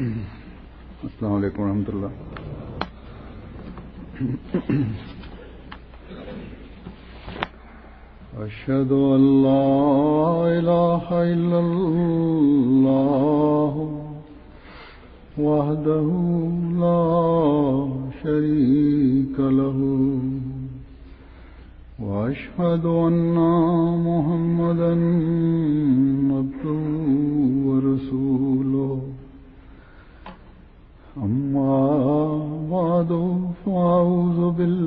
السلام عليكم ورحمة الله أشهد أن لا إله إلا الله وحده لا شريك له وأشهد أن محمدا عبده ورسوله أما بعد فأعوذ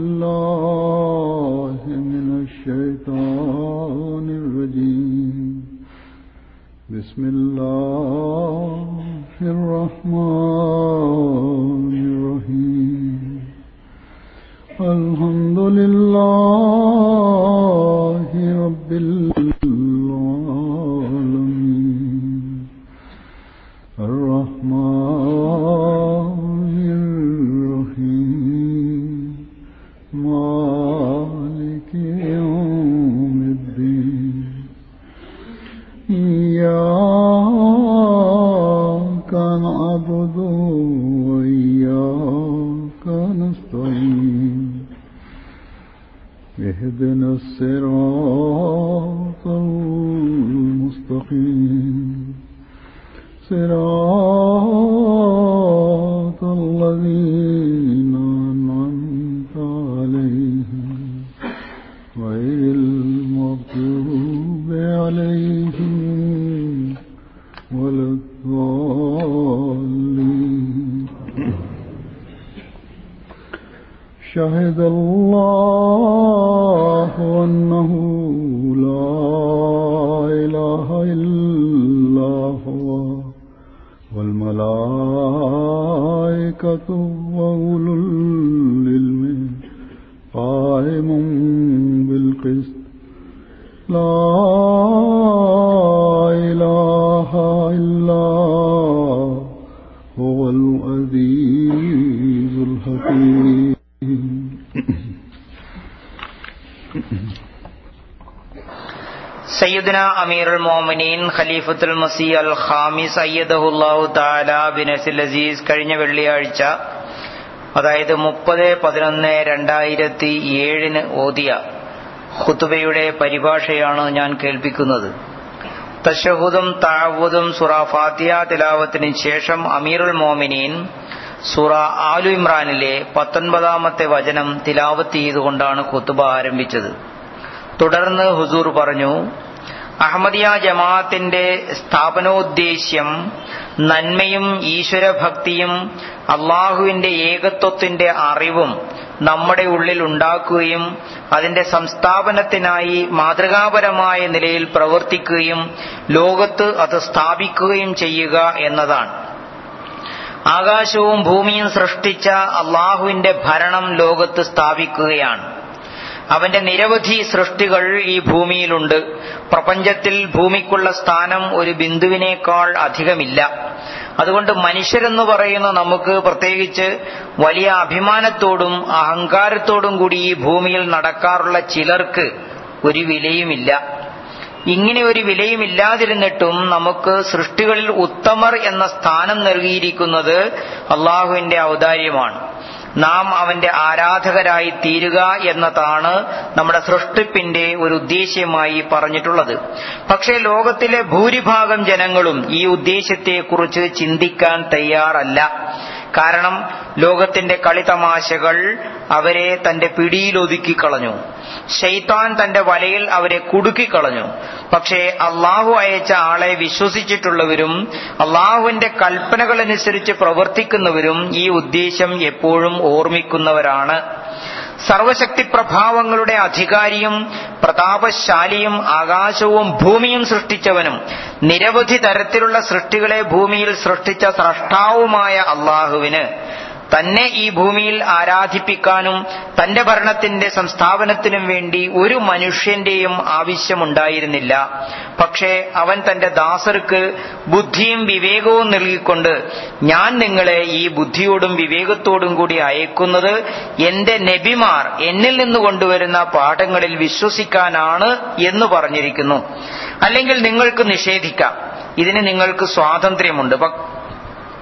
بالله من الشيطان الرجيم بسم الله الرحمن الرحيم الحمد لله رب العالمين الرحمن الرحيم مالك يوم الدين إياك نعبد وإياك نستعين اهدنا الصراط المستقيم صراط الذين أنعمت عليهم غير المغضوب عليهم ولا الضالين شهد الله أنه لا إله إلا هو والملائكة وأولو العلم قائم بالقسط لا إله إلا هو العزيز الحكيم സയ്യിദ്ന അമീറുൽ മോമിനീൻ ഖലീഫത്തുൽ മസീ അൽ ഖാമിസ് അയ്യദഹുല്ലാഹു താല ബിൻ അസിൽ അസീസ് കഴിഞ്ഞ വെള്ളിയാഴ്ച അതായത് മുപ്പത് പതിനൊന്ന് രണ്ടായിരത്തി ഏഴിന് ഓതിയ ഖുത്തുബയുടെ പരിഭാഷയാണ് ഞാൻ കേൾപ്പിക്കുന്നത് തഷഹുദും താവൂദും സുറ ഫാത്തിയ തിലാവത്തിന് ശേഷം അമീറുൽ മോമിനീൻ സുറ ആലു ഇമ്രാനിലെ പത്തൊൻപതാമത്തെ വചനം തിലാവത്ത് ചെയ്തുകൊണ്ടാണ് ഖുത്തുബ ആരംഭിച്ചത് തുടർന്ന് ഹുസൂർ പറഞ്ഞു അഹമ്മദിയ ജമാഅത്തിന്റെ സ്ഥാപനോദ്ദേശ്യം നന്മയും ഈശ്വരഭക്തിയും അള്ളാഹുവിന്റെ ഏകത്വത്തിന്റെ അറിവും നമ്മുടെ ഉള്ളിൽ ഉണ്ടാക്കുകയും അതിന്റെ സംസ്ഥാപനത്തിനായി മാതൃകാപരമായ നിലയിൽ പ്രവർത്തിക്കുകയും ലോകത്ത് അത് സ്ഥാപിക്കുകയും ചെയ്യുക എന്നതാണ് ആകാശവും ഭൂമിയും സൃഷ്ടിച്ച അള്ളാഹുവിന്റെ ഭരണം ലോകത്ത് സ്ഥാപിക്കുകയാണ് അവന്റെ നിരവധി സൃഷ്ടികൾ ഈ ഭൂമിയിലുണ്ട് പ്രപഞ്ചത്തിൽ ഭൂമിക്കുള്ള സ്ഥാനം ഒരു ബിന്ദുവിനേക്കാൾ അധികമില്ല അതുകൊണ്ട് മനുഷ്യരെന്ന് പറയുന്ന നമുക്ക് പ്രത്യേകിച്ച് വലിയ അഭിമാനത്തോടും അഹങ്കാരത്തോടും കൂടി ഈ ഭൂമിയിൽ നടക്കാറുള്ള ചിലർക്ക് ഒരു വിലയുമില്ല ഇങ്ങനെ ഒരു വിലയുമില്ലാതിരുന്നിട്ടും നമുക്ക് സൃഷ്ടികളിൽ ഉത്തമർ എന്ന സ്ഥാനം നൽകിയിരിക്കുന്നത് അള്ളാഹുവിന്റെ ഔദാര്യമാണ് നാം അവന്റെ ആരാധകരായി തീരുക എന്നതാണ് നമ്മുടെ സൃഷ്ടിപ്പിന്റെ ഒരു ഉദ്ദേശ്യമായി പറഞ്ഞിട്ടുള്ളത് പക്ഷേ ലോകത്തിലെ ഭൂരിഭാഗം ജനങ്ങളും ഈ ഉദ്ദേശ്യത്തെക്കുറിച്ച് ചിന്തിക്കാൻ തയ്യാറല്ല കാരണം ലോകത്തിന്റെ കളിതമാശകൾ അവരെ തന്റെ പിടിയിലൊതുക്കിക്കളഞ്ഞു ഷെയ്ത്താൻ തന്റെ വലയിൽ അവരെ കുടുക്കിക്കളഞ്ഞു പക്ഷേ അള്ളാഹു അയച്ച ആളെ വിശ്വസിച്ചിട്ടുള്ളവരും അള്ളാഹുവിന്റെ കൽപ്പനകളനുസരിച്ച് പ്രവർത്തിക്കുന്നവരും ഈ ഉദ്ദേശം എപ്പോഴും ഓർമ്മിക്കുന്നവരാണ് സർവശക്തി പ്രഭാവങ്ങളുടെ അധികാരിയും പ്രതാപശാലിയും ആകാശവും ഭൂമിയും സൃഷ്ടിച്ചവനും നിരവധി തരത്തിലുള്ള സൃഷ്ടികളെ ഭൂമിയിൽ സൃഷ്ടിച്ച സ്രഷ്ടാവുമായ അള്ളാഹുവിന് തന്നെ ഈ ഭൂമിയിൽ ആരാധിപ്പിക്കാനും തന്റെ ഭരണത്തിന്റെ സംസ്ഥാപനത്തിനും വേണ്ടി ഒരു മനുഷ്യന്റെയും ആവശ്യമുണ്ടായിരുന്നില്ല പക്ഷേ അവൻ തന്റെ ദാസർക്ക് ബുദ്ധിയും വിവേകവും നൽകിക്കൊണ്ട് ഞാൻ നിങ്ങളെ ഈ ബുദ്ധിയോടും വിവേകത്തോടും കൂടി അയക്കുന്നത് എന്റെ നബിമാർ എന്നിൽ നിന്ന് കൊണ്ടുവരുന്ന പാഠങ്ങളിൽ വിശ്വസിക്കാനാണ് എന്ന് പറഞ്ഞിരിക്കുന്നു അല്ലെങ്കിൽ നിങ്ങൾക്ക് നിഷേധിക്കാം ഇതിന് നിങ്ങൾക്ക് സ്വാതന്ത്ര്യമുണ്ട്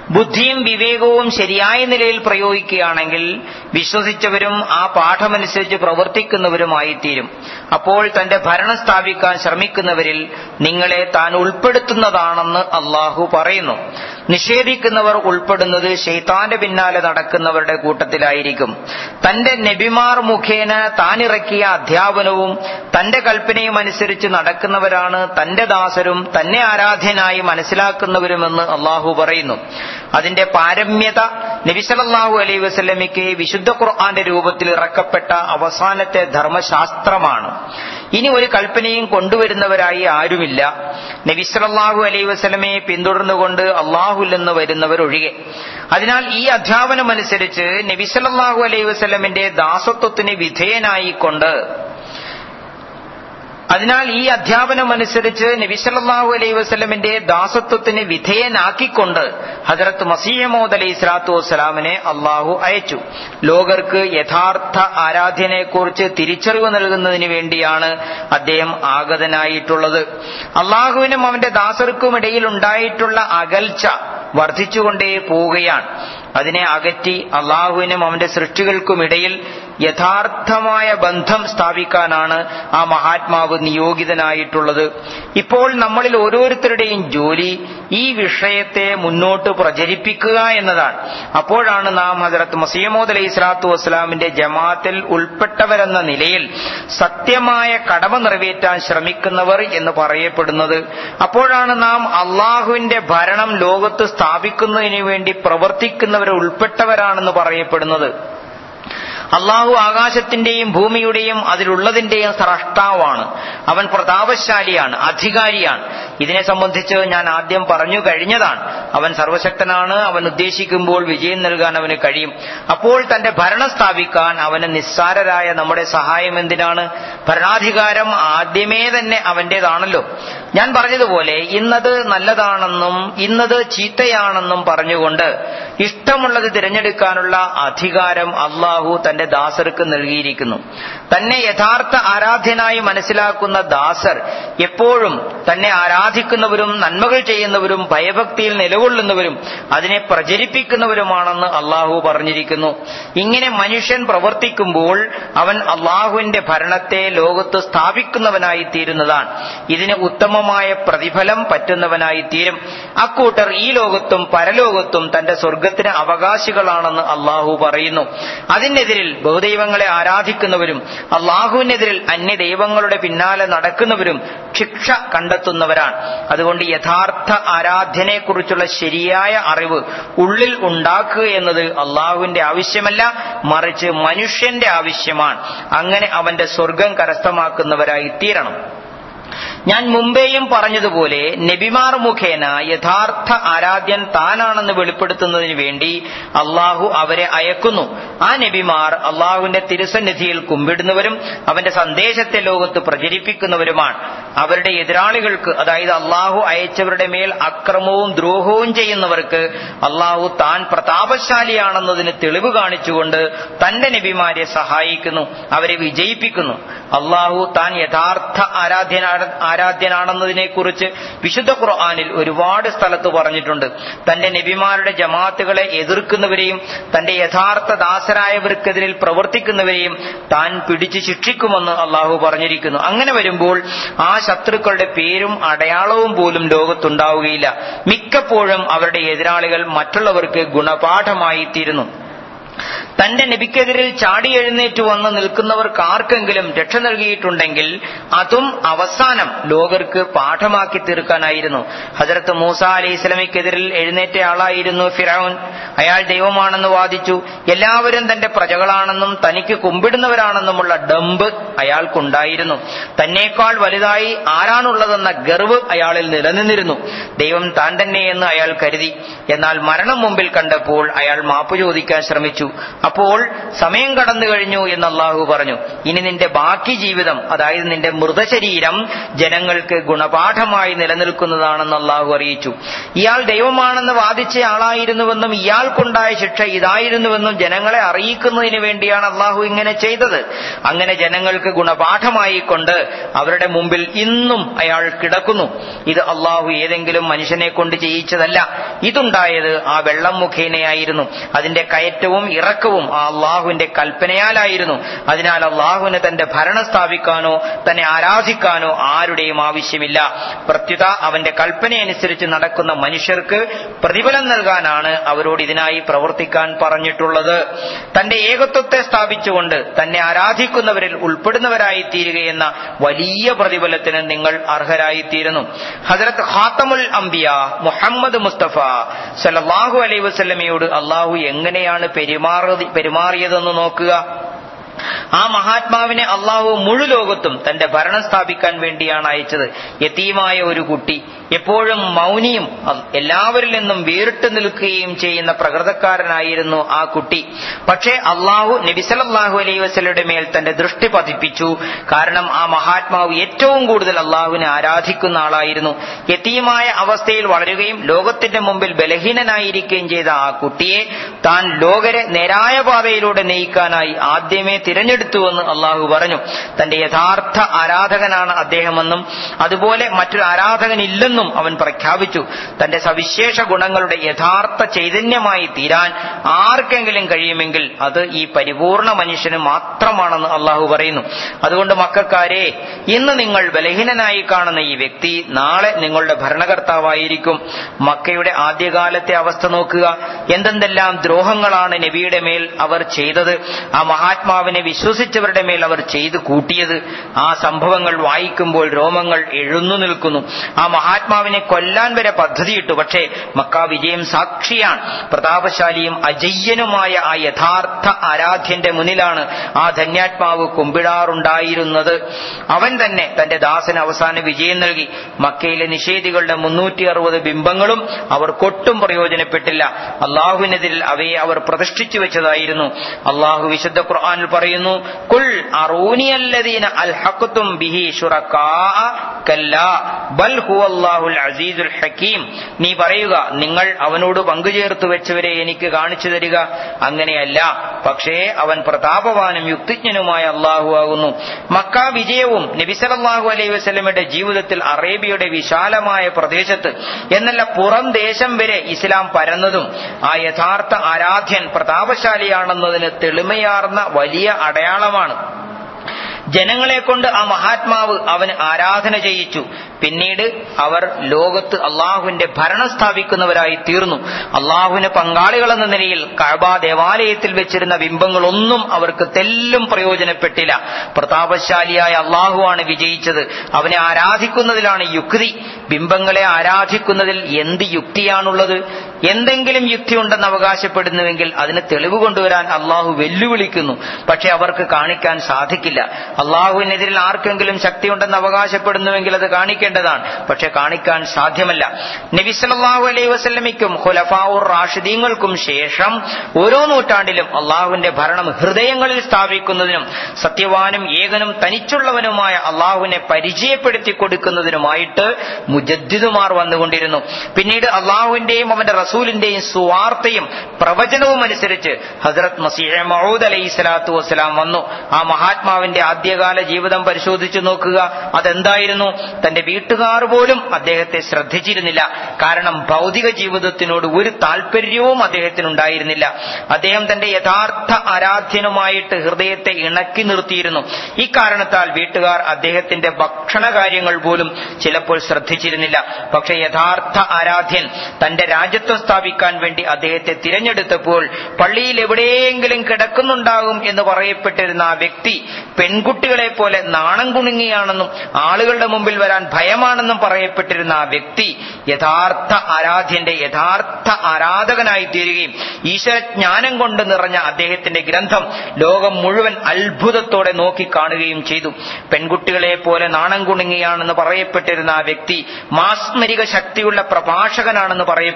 ബുദ്ധിയും വിവേകവും ശരിയായ നിലയിൽ പ്രയോഗിക്കുകയാണെങ്കിൽ വിശ്വസിച്ചവരും ആ പാഠമനുസരിച്ച് പ്രവർത്തിക്കുന്നവരുമായിത്തീരും അപ്പോൾ തന്റെ ഭരണം സ്ഥാപിക്കാൻ ശ്രമിക്കുന്നവരിൽ നിങ്ങളെ താൻ ഉൾപ്പെടുത്തുന്നതാണെന്ന് അള്ളാഹു പറയുന്നു നിഷേധിക്കുന്നവർ ഉൾപ്പെടുന്നത് ഷെയ്ത്താന്റെ പിന്നാലെ നടക്കുന്നവരുടെ കൂട്ടത്തിലായിരിക്കും തന്റെ നബിമാർ മുഖേന താനിറക്കിയ അധ്യാപനവും തന്റെ കൽപ്പനയും അനുസരിച്ച് നടക്കുന്നവരാണ് തന്റെ ദാസരും തന്നെ ആരാധ്യനായി മനസ്സിലാക്കുന്നവരുമെന്ന് അള്ളാഹു പറയുന്നു അതിന്റെ പാരമ്യത നബിസലല്ലാഹു അലൈ വസ്ലമിക്ക് വിശുദ്ധ ഖുർആന്റെ രൂപത്തിൽ ഇറക്കപ്പെട്ട അവസാനത്തെ ധർമ്മശാസ്ത്രമാണ് ഇനി ഒരു കൽപ്പനയും കൊണ്ടുവരുന്നവരായി ആരുമില്ല നബിസലല്ലാഹു അലൈ വസ്ലമയെ പിന്തുടർന്നുകൊണ്ട് അള്ളാഹുൽ നിന്ന് വരുന്നവരൊഴികെ അതിനാൽ ഈ അധ്യാപനമനുസരിച്ച് നബിസലല്ലാഹു അലൈ വസ്ലമിന്റെ ദാസത്വത്തിന് വിധേയനായിക്കൊണ്ട് അതിനാൽ ഈ അധ്യാപനമനുസരിച്ച് നബിസല്ലാഹു അലൈഹി വസ്ലമിന്റെ ദാസത്വത്തിന് വിധേയനാക്കിക്കൊണ്ട് ഹജറത്ത് മസീഹമോദ് അലൈഹി സ്വലാത്തു വസ്സലാമിനെ അള്ളാഹു അയച്ചു ലോകർക്ക് യഥാർത്ഥ ആരാധ്യനെക്കുറിച്ച് തിരിച്ചറിവ് നൽകുന്നതിന് വേണ്ടിയാണ് അദ്ദേഹം ആഗതനായിട്ടുള്ളത് അള്ളാഹുവിനും അവന്റെ ദാസർക്കും ഇടയിൽ ഉണ്ടായിട്ടുള്ള അകൽച്ച വർദ്ധിച്ചുകൊണ്ടേ പോവുകയാണ് അതിനെ അകറ്റി അള്ളാഹുവിനും അവന്റെ സൃഷ്ടികൾക്കുമിടയിൽ യഥാർത്ഥമായ ബന്ധം സ്ഥാപിക്കാനാണ് ആ മഹാത്മാവ് നിയോഗിതനായിട്ടുള്ളത് ഇപ്പോൾ നമ്മളിൽ ഓരോരുത്തരുടെയും ജോലി ഈ വിഷയത്തെ മുന്നോട്ട് പ്രചരിപ്പിക്കുക എന്നതാണ് അപ്പോഴാണ് നാം ഹജറത്ത് മസീമോദ് അലൈഹി സ്വലാത്തു വസ്സലാമിന്റെ ജമാഅത്തിൽ ഉൾപ്പെട്ടവരെന്ന നിലയിൽ സത്യമായ കടമ നിറവേറ്റാൻ ശ്രമിക്കുന്നവർ എന്ന് പറയപ്പെടുന്നത് അപ്പോഴാണ് നാം അള്ളാഹുവിന്റെ ഭരണം ലോകത്ത് സ്ഥാപിക്കുന്നതിന് വേണ്ടി പ്രവർത്തിക്കുന്നവർ ഉൾപ്പെട്ടവരാണെന്ന് പറയപ്പെടുന്നത് അള്ളാഹു ആകാശത്തിന്റെയും ഭൂമിയുടെയും അതിലുള്ളതിന്റെയും സ്രഷ്ടാവാണ് അവൻ പ്രതാപശാലിയാണ് അധികാരിയാണ് ഇതിനെ സംബന്ധിച്ച് ഞാൻ ആദ്യം പറഞ്ഞു കഴിഞ്ഞതാണ് അവൻ സർവശക്തനാണ് അവൻ ഉദ്ദേശിക്കുമ്പോൾ വിജയം നൽകാൻ അവന് കഴിയും അപ്പോൾ തന്റെ ഭരണം സ്ഥാപിക്കാൻ അവന് നിസ്സാരരായ നമ്മുടെ സഹായം എന്തിനാണ് ഭരണാധികാരം ആദ്യമേ തന്നെ അവന്റേതാണല്ലോ ഞാൻ പറഞ്ഞതുപോലെ ഇന്നത് നല്ലതാണെന്നും ഇന്നത് ചീത്തയാണെന്നും പറഞ്ഞുകൊണ്ട് ഇഷ്ടമുള്ളത് തിരഞ്ഞെടുക്കാനുള്ള അധികാരം അള്ളാഹു തന്റെ ദാസർക്ക് നൽകിയിരിക്കുന്നു തന്നെ യഥാർത്ഥ ആരാധ്യനായി മനസ്സിലാക്കുന്ന ദാസർ എപ്പോഴും തന്നെ ആരാധിക്കുന്നവരും നന്മകൾ ചെയ്യുന്നവരും ഭയഭക്തിയിൽ നിലകൊള്ളുന്നവരും അതിനെ പ്രചരിപ്പിക്കുന്നവരുമാണെന്ന് അള്ളാഹു പറഞ്ഞിരിക്കുന്നു ഇങ്ങനെ മനുഷ്യൻ പ്രവർത്തിക്കുമ്പോൾ അവൻ അള്ളാഹുവിന്റെ ഭരണത്തെ ലോകത്ത് സ്ഥാപിക്കുന്നവനായി തീരുന്നതാണ് ഇതിന് ഉത്തമമായ പ്രതിഫലം പറ്റുന്നവനായി തീരും അക്കൂട്ടർ ഈ ലോകത്തും പരലോകത്തും തന്റെ സ്വർഗത്തിന് അവകാശികളാണെന്ന് അള്ളാഹു പറയുന്നു അതിനെതിരിൽ ബഹുദൈവങ്ങളെ ആരാധിക്കുന്നവരും അള്ളാഹുവിനെതിരിൽ അന്യ ദൈവങ്ങളുടെ പിന്നാലെ നടക്കുന്നവരും ശിക്ഷ കണ്ടെത്തുന്നവരാണ് അതുകൊണ്ട് യഥാർത്ഥ ആരാധ്യനെക്കുറിച്ചുള്ള ശരിയായ അറിവ് ഉള്ളിൽ ഉണ്ടാക്കുക എന്നത് അള്ളാഹുവിന്റെ ആവശ്യമല്ല മറിച്ച് മനുഷ്യന്റെ ആവശ്യമാണ് അങ്ങനെ അവന്റെ സ്വർഗം കരസ്ഥമാക്കുന്നവരായി തീരണം ഞാൻ മുമ്പേയും പറഞ്ഞതുപോലെ നബിമാർ മുഖേന യഥാർത്ഥ ആരാധ്യൻ താനാണെന്ന് വെളിപ്പെടുത്തുന്നതിന് വേണ്ടി അള്ളാഹു അവരെ അയക്കുന്നു ആ നബിമാർ അള്ളാഹുവിന്റെ തിരുസന്നിധിയിൽ കുമ്പിടുന്നവരും അവന്റെ സന്ദേശത്തെ ലോകത്ത് പ്രചരിപ്പിക്കുന്നവരുമാണ് അവരുടെ എതിരാളികൾക്ക് അതായത് അള്ളാഹു അയച്ചവരുടെ മേൽ അക്രമവും ദ്രോഹവും ചെയ്യുന്നവർക്ക് അള്ളാഹു താൻ പ്രതാപശാലിയാണെന്നതിന് തെളിവ് കാണിച്ചുകൊണ്ട് തന്റെ നബിമാരെ സഹായിക്കുന്നു അവരെ വിജയിപ്പിക്കുന്നു അള്ളാഹു താൻ യഥാർത്ഥ ആരാധ്യനാണ് ആരാധ്യനാണെന്നതിനെക്കുറിച്ച് വിശുദ്ധ ഖുർആാനിൽ ഒരുപാട് സ്ഥലത്ത് പറഞ്ഞിട്ടുണ്ട് തന്റെ നബിമാരുടെ ജമാഅത്തുകളെ എതിർക്കുന്നവരെയും തന്റെ യഥാർത്ഥ ദാസരായവർക്കെതിരിൽ പ്രവർത്തിക്കുന്നവരെയും താൻ പിടിച്ചു ശിക്ഷിക്കുമെന്ന് അള്ളാഹു പറഞ്ഞിരിക്കുന്നു അങ്ങനെ വരുമ്പോൾ ആ ശത്രുക്കളുടെ പേരും അടയാളവും പോലും ലോകത്തുണ്ടാവുകയില്ല മിക്കപ്പോഴും അവരുടെ എതിരാളികൾ മറ്റുള്ളവർക്ക് ഗുണപാഠമായി തീരുന്നു തന്റെ നബിക്കെതിരിൽ ചാടി എഴുന്നേറ്റ് വന്ന് നിൽക്കുന്നവർക്ക് ആർക്കെങ്കിലും രക്ഷ നൽകിയിട്ടുണ്ടെങ്കിൽ അതും അവസാനം ലോകർക്ക് പാഠമാക്കി തീർക്കാനായിരുന്നു ഹജറത്ത് മൂസ അലൈഹി സ്വലമിക്കെതിരിൽ എഴുന്നേറ്റ ആളായിരുന്നു ഫിറൌൻ അയാൾ ദൈവമാണെന്ന് വാദിച്ചു എല്ലാവരും തന്റെ പ്രജകളാണെന്നും തനിക്ക് കുമ്പിടുന്നവരാണെന്നുമുള്ള ഡമ്പ് അയാൾക്കുണ്ടായിരുന്നു തന്നേക്കാൾ വലുതായി ആരാണുള്ളതെന്ന ഗർവ് അയാളിൽ നിലനിന്നിരുന്നു ദൈവം താൻ തന്നെയെന്ന് അയാൾ കരുതി എന്നാൽ മരണം മുമ്പിൽ കണ്ടപ്പോൾ അയാൾ മാപ്പ് ചോദിക്കാൻ ശ്രമിച്ചു അപ്പോൾ സമയം കടന്നു കഴിഞ്ഞു എന്ന് അള്ളാഹു പറഞ്ഞു ഇനി നിന്റെ ബാക്കി ജീവിതം അതായത് നിന്റെ മൃതശരീരം ജനങ്ങൾക്ക് ഗുണപാഠമായി നിലനിൽക്കുന്നതാണെന്ന് അള്ളാഹു അറിയിച്ചു ഇയാൾ ദൈവമാണെന്ന് വാദിച്ച ആളായിരുന്നുവെന്നും ഇയാൾക്കുണ്ടായ ശിക്ഷ ഇതായിരുന്നുവെന്നും ജനങ്ങളെ അറിയിക്കുന്നതിന് വേണ്ടിയാണ് അള്ളാഹു ഇങ്ങനെ ചെയ്തത് അങ്ങനെ ജനങ്ങൾക്ക് ഗുണപാഠമായി കൊണ്ട് അവരുടെ മുമ്പിൽ ഇന്നും അയാൾ കിടക്കുന്നു ഇത് അള്ളാഹു ഏതെങ്കിലും മനുഷ്യനെ കൊണ്ട് ചെയ്യിച്ചതല്ല ഇതുണ്ടായത് ആ വെള്ളം മുഖേനയായിരുന്നു അതിന്റെ കയറ്റവും ഇറക്കവും ആ അള്ളാഹുവിന്റെ കൽപ്പനയാലായിരുന്നു അതിനാൽ അള്ളാഹുവിന് തന്റെ ഭരണം സ്ഥാപിക്കാനോ തന്നെ ആരാധിക്കാനോ ആരുടെയും ആവശ്യമില്ല പ്രത്യുത അവന്റെ കൽപ്പനയനുസരിച്ച് നടക്കുന്ന മനുഷ്യർക്ക് പ്രതിഫലം നൽകാനാണ് അവരോട് ഇതിനായി പ്രവർത്തിക്കാൻ പറഞ്ഞിട്ടുള്ളത് തന്റെ ഏകത്വത്തെ സ്ഥാപിച്ചുകൊണ്ട് തന്നെ ആരാധിക്കുന്നവരിൽ ഉൾപ്പെടുന്നവരായി തീരുകയെന്ന വലിയ പ്രതിഫലത്തിന് നിങ്ങൾ അർഹരായിത്തീരുന്നു ഹസരത്ത് ഖാത്തമുൽ അംബിയ മുഹമ്മദ് മുസ്തഫ സല്ലല്ലാഹു അലൈഹി വസല്ലമയോട് അള്ളാഹു എങ്ങനെയാണ് പെരുമാറി പെരുമാറിയതെന്ന് നോക്കുക ആ മഹാത്മാവിനെ അള്ളാഹു മുഴു ലോകത്തും തന്റെ ഭരണം സ്ഥാപിക്കാൻ വേണ്ടിയാണ് അയച്ചത് യതീമായ ഒരു കുട്ടി എപ്പോഴും മൗനിയും എല്ലാവരിൽ നിന്നും വേറിട്ട് നിൽക്കുകയും ചെയ്യുന്ന പ്രകൃതക്കാരനായിരുന്നു ആ കുട്ടി പക്ഷേ അള്ളാഹു നബിസലല്ലാഹു അലൈഹി വസ്ലയുടെ മേൽ തന്റെ ദൃഷ്ടി പതിപ്പിച്ചു കാരണം ആ മഹാത്മാവ് ഏറ്റവും കൂടുതൽ അള്ളാഹുവിനെ ആരാധിക്കുന്ന ആളായിരുന്നു യതീമായ അവസ്ഥയിൽ വളരുകയും ലോകത്തിന്റെ മുമ്പിൽ ബലഹീനനായിരിക്കുകയും ചെയ്ത ആ കുട്ടിയെ താൻ ലോകരെ നേരായ പാതയിലൂടെ നയിക്കാനായി ആദ്യമേ തിരഞ്ഞെടുത്തുവെന്ന് അള്ളാഹു പറഞ്ഞു തന്റെ യഥാർത്ഥ ആരാധകനാണ് അദ്ദേഹമെന്നും അതുപോലെ മറ്റൊരു ആരാധകനില്ലെന്നും അവൻ പ്രഖ്യാപിച്ചു തന്റെ സവിശേഷ ഗുണങ്ങളുടെ യഥാർത്ഥ ചൈതന്യമായി തീരാൻ ആർക്കെങ്കിലും കഴിയുമെങ്കിൽ അത് ഈ പരിപൂർണ മനുഷ്യന് മാത്രമാണെന്ന് അള്ളാഹു പറയുന്നു അതുകൊണ്ട് മക്കാരെ ഇന്ന് നിങ്ങൾ ബലഹീനനായി കാണുന്ന ഈ വ്യക്തി നാളെ നിങ്ങളുടെ ഭരണകർത്താവായിരിക്കും മക്കയുടെ ആദ്യകാലത്തെ അവസ്ഥ നോക്കുക എന്തെന്തെല്ലാം ദ്രോഹങ്ങളാണ് നബിയുടെ മേൽ അവർ ചെയ്തത് ആ മഹാത്മാവിനെ വിശ്വസിച്ചവരുടെ മേൽ അവർ ചെയ്തു കൂട്ടിയത് ആ സംഭവങ്ങൾ വായിക്കുമ്പോൾ രോമങ്ങൾ എഴുന്നു നിൽക്കുന്നു ആ മഹാത്മാവിനെ കൊല്ലാൻ വരെ പദ്ധതിയിട്ടു പക്ഷേ മക്ക വിജയം സാക്ഷിയാണ് പ്രതാപശാലിയും അജയ്യനുമായ ആ യഥാർത്ഥ ആരാധ്യന്റെ മുന്നിലാണ് ആ ധന്യാത്മാവ് കുമ്പിടാറുണ്ടായിരുന്നത് അവൻ തന്നെ തന്റെ ദാസന് അവസാന വിജയം നൽകി മക്കയിലെ നിഷേധികളുടെ മുന്നൂറ്റി അറുപത് ബിംബങ്ങളും അവർ കൊട്ടും പ്രയോജനപ്പെട്ടില്ല അള്ളാഹുവിനെതിരിൽ അവയെ അവർ പ്രതിഷ്ഠിച്ചു വെച്ചതായിരുന്നു അള്ളാഹു വിശുദ്ധ ഖുർആാനിൽ പറയുന്നു കുൽ അറൂനിയല്ലദീന അൽഹഖ്തും ബിഹി ശുറക്കാ കല്ലാ ബൽ ഹുവല്ലാഹുൽ അസീസുൽ ഹക്കീം നീ പറയുക നിങ്ങൾ അവനോട് പങ്കുചേർത്ത് വെച്ചവരെ എനിക്ക് കാണിച്ചു തരിക അങ്ങനെയല്ല പക്ഷേ അവൻ പ്രതാപവാനും യുക്തിജ്ഞനുമായ അള്ളാഹു ആകുന്നു മക്ക വിജയവും നബിസലല്ലാഹു അലൈഹി വസ്ലമയുടെ ജീവിതത്തിൽ അറേബ്യയുടെ വിശാലമായ പ്രദേശത്ത് എന്നല്ല പുറം ദേശം വരെ ഇസ്ലാം പരന്നതും ആ യഥാർത്ഥ ആരാധ്യൻ പ്രതാപശാലിയാണെന്നതിന് തെളിമയാർന്ന വലിയ അടയാളമാണ് ജനങ്ങളെ കൊണ്ട് ആ മഹാത്മാവ് അവന് ആരാധന ചെയ്യിച്ചു പിന്നീട് അവർ ലോകത്ത് അള്ളാഹുവിന്റെ ഭരണം സ്ഥാപിക്കുന്നവരായി തീർന്നു അള്ളാഹുവിന് പങ്കാളികളെന്ന നിലയിൽ കഴബ ദേവാലയത്തിൽ വെച്ചിരുന്ന ബിംബങ്ങളൊന്നും അവർക്ക് തെല്ലും പ്രയോജനപ്പെട്ടില്ല പ്രതാപശാലിയായ അള്ളാഹുവാണ് വിജയിച്ചത് അവനെ ആരാധിക്കുന്നതിലാണ് യുക്തി ബിംബങ്ങളെ ആരാധിക്കുന്നതിൽ എന്ത് യുക്തിയാണുള്ളത് എന്തെങ്കിലും യുക്തി ഉണ്ടെന്ന് അവകാശപ്പെടുന്നുവെങ്കിൽ അതിന് തെളിവ് കൊണ്ടുവരാൻ അള്ളാഹു വെല്ലുവിളിക്കുന്നു പക്ഷെ അവർക്ക് കാണിക്കാൻ സാധിക്കില്ല അള്ളാഹുവിനെതിരിൽ ആർക്കെങ്കിലും ശക്തിയുണ്ടെന്ന് അവകാശപ്പെടുന്നുവെങ്കിൽ അത് കാണിക്കേണ്ടതാണ് പക്ഷെ കാണിക്കാൻ സാധ്യമല്ല നബിസലാഹു അലൈഹി വസ്ലമിക്കും ഖുലഫാവുർ റാഷിദീങ്ങൾക്കും ശേഷം ഓരോ നൂറ്റാണ്ടിലും അള്ളാഹുവിന്റെ ഭരണം ഹൃദയങ്ങളിൽ സ്ഥാപിക്കുന്നതിനും സത്യവാനും ഏകനും തനിച്ചുള്ളവനുമായ അള്ളാഹുവിനെ പരിചയപ്പെടുത്തി കൊടുക്കുന്നതിനുമായിട്ട് മുജദ്ദിദുമാർ വന്നുകൊണ്ടിരുന്നു പിന്നീട് അള്ളാഹുവിന്റെയും അവന്റെ റസൂലിന്റെയും സുവാർത്തയും പ്രവചനവും അനുസരിച്ച് ഹസ്രത് മസീഹ മഹൂദ് അലൈഹി സ്വലാത്തു വസ്സലാം വന്നു ആ മഹാത്മാവിന്റെ ആദ്യകാല ജീവിതം പരിശോധിച്ചു നോക്കുക അതെന്തായിരുന്നു തന്റെ വീട്ടുകാർ പോലും അദ്ദേഹത്തെ ശ്രദ്ധിച്ചിരുന്നില്ല കാരണം ഭൗതിക ജീവിതത്തിനോട് ഒരു താല്പര്യവും അദ്ദേഹത്തിനുണ്ടായിരുന്നില്ല അദ്ദേഹം തന്റെ യഥാർത്ഥ ആരാധ്യനുമായിട്ട് ഹൃദയത്തെ ഇണക്കി നിർത്തിയിരുന്നു ഇക്കാരണത്താൽ വീട്ടുകാർ അദ്ദേഹത്തിന്റെ ഭക്ഷണ കാര്യങ്ങൾ പോലും ചിലപ്പോൾ ശ്രദ്ധിച്ചിരുന്നില്ല പക്ഷെ യഥാർത്ഥ ആരാധ്യൻ തന്റെ രാജ്യത്വം സ്ഥാപിക്കാൻ വേണ്ടി അദ്ദേഹത്തെ തിരഞ്ഞെടുത്തപ്പോൾ പള്ളിയിൽ എവിടെയെങ്കിലും കിടക്കുന്നുണ്ടാകും എന്ന് പറയപ്പെട്ടിരുന്ന ആ വ്യക്തി പെൺകുട്ടികളെ പോലെ നാണം കുണുങ്ങിയാണെന്നും ആളുകളുടെ മുമ്പിൽ വരാൻ ഭയമാണെന്നും പറയപ്പെട്ടിരുന്ന ആ വ്യക്തി യഥാർത്ഥ ആരാധ്യന്റെ യഥാർത്ഥ ആരാധകനായി തീരുകയും ഈശ്വരജ്ഞാനം കൊണ്ട് നിറഞ്ഞ അദ്ദേഹത്തിന്റെ ഗ്രന്ഥം ലോകം മുഴുവൻ അത്ഭുതത്തോടെ നോക്കി കാണുകയും ചെയ്തു പെൺകുട്ടികളെ പോലെ നാണം കുണുങ്ങിയാണെന്ന് പറയപ്പെട്ടിരുന്ന ആ വ്യക്തി മാസ്മരിക ശക്തിയുള്ള പ്രഭാഷകനാണെന്ന് പറയപ്പെട്ടു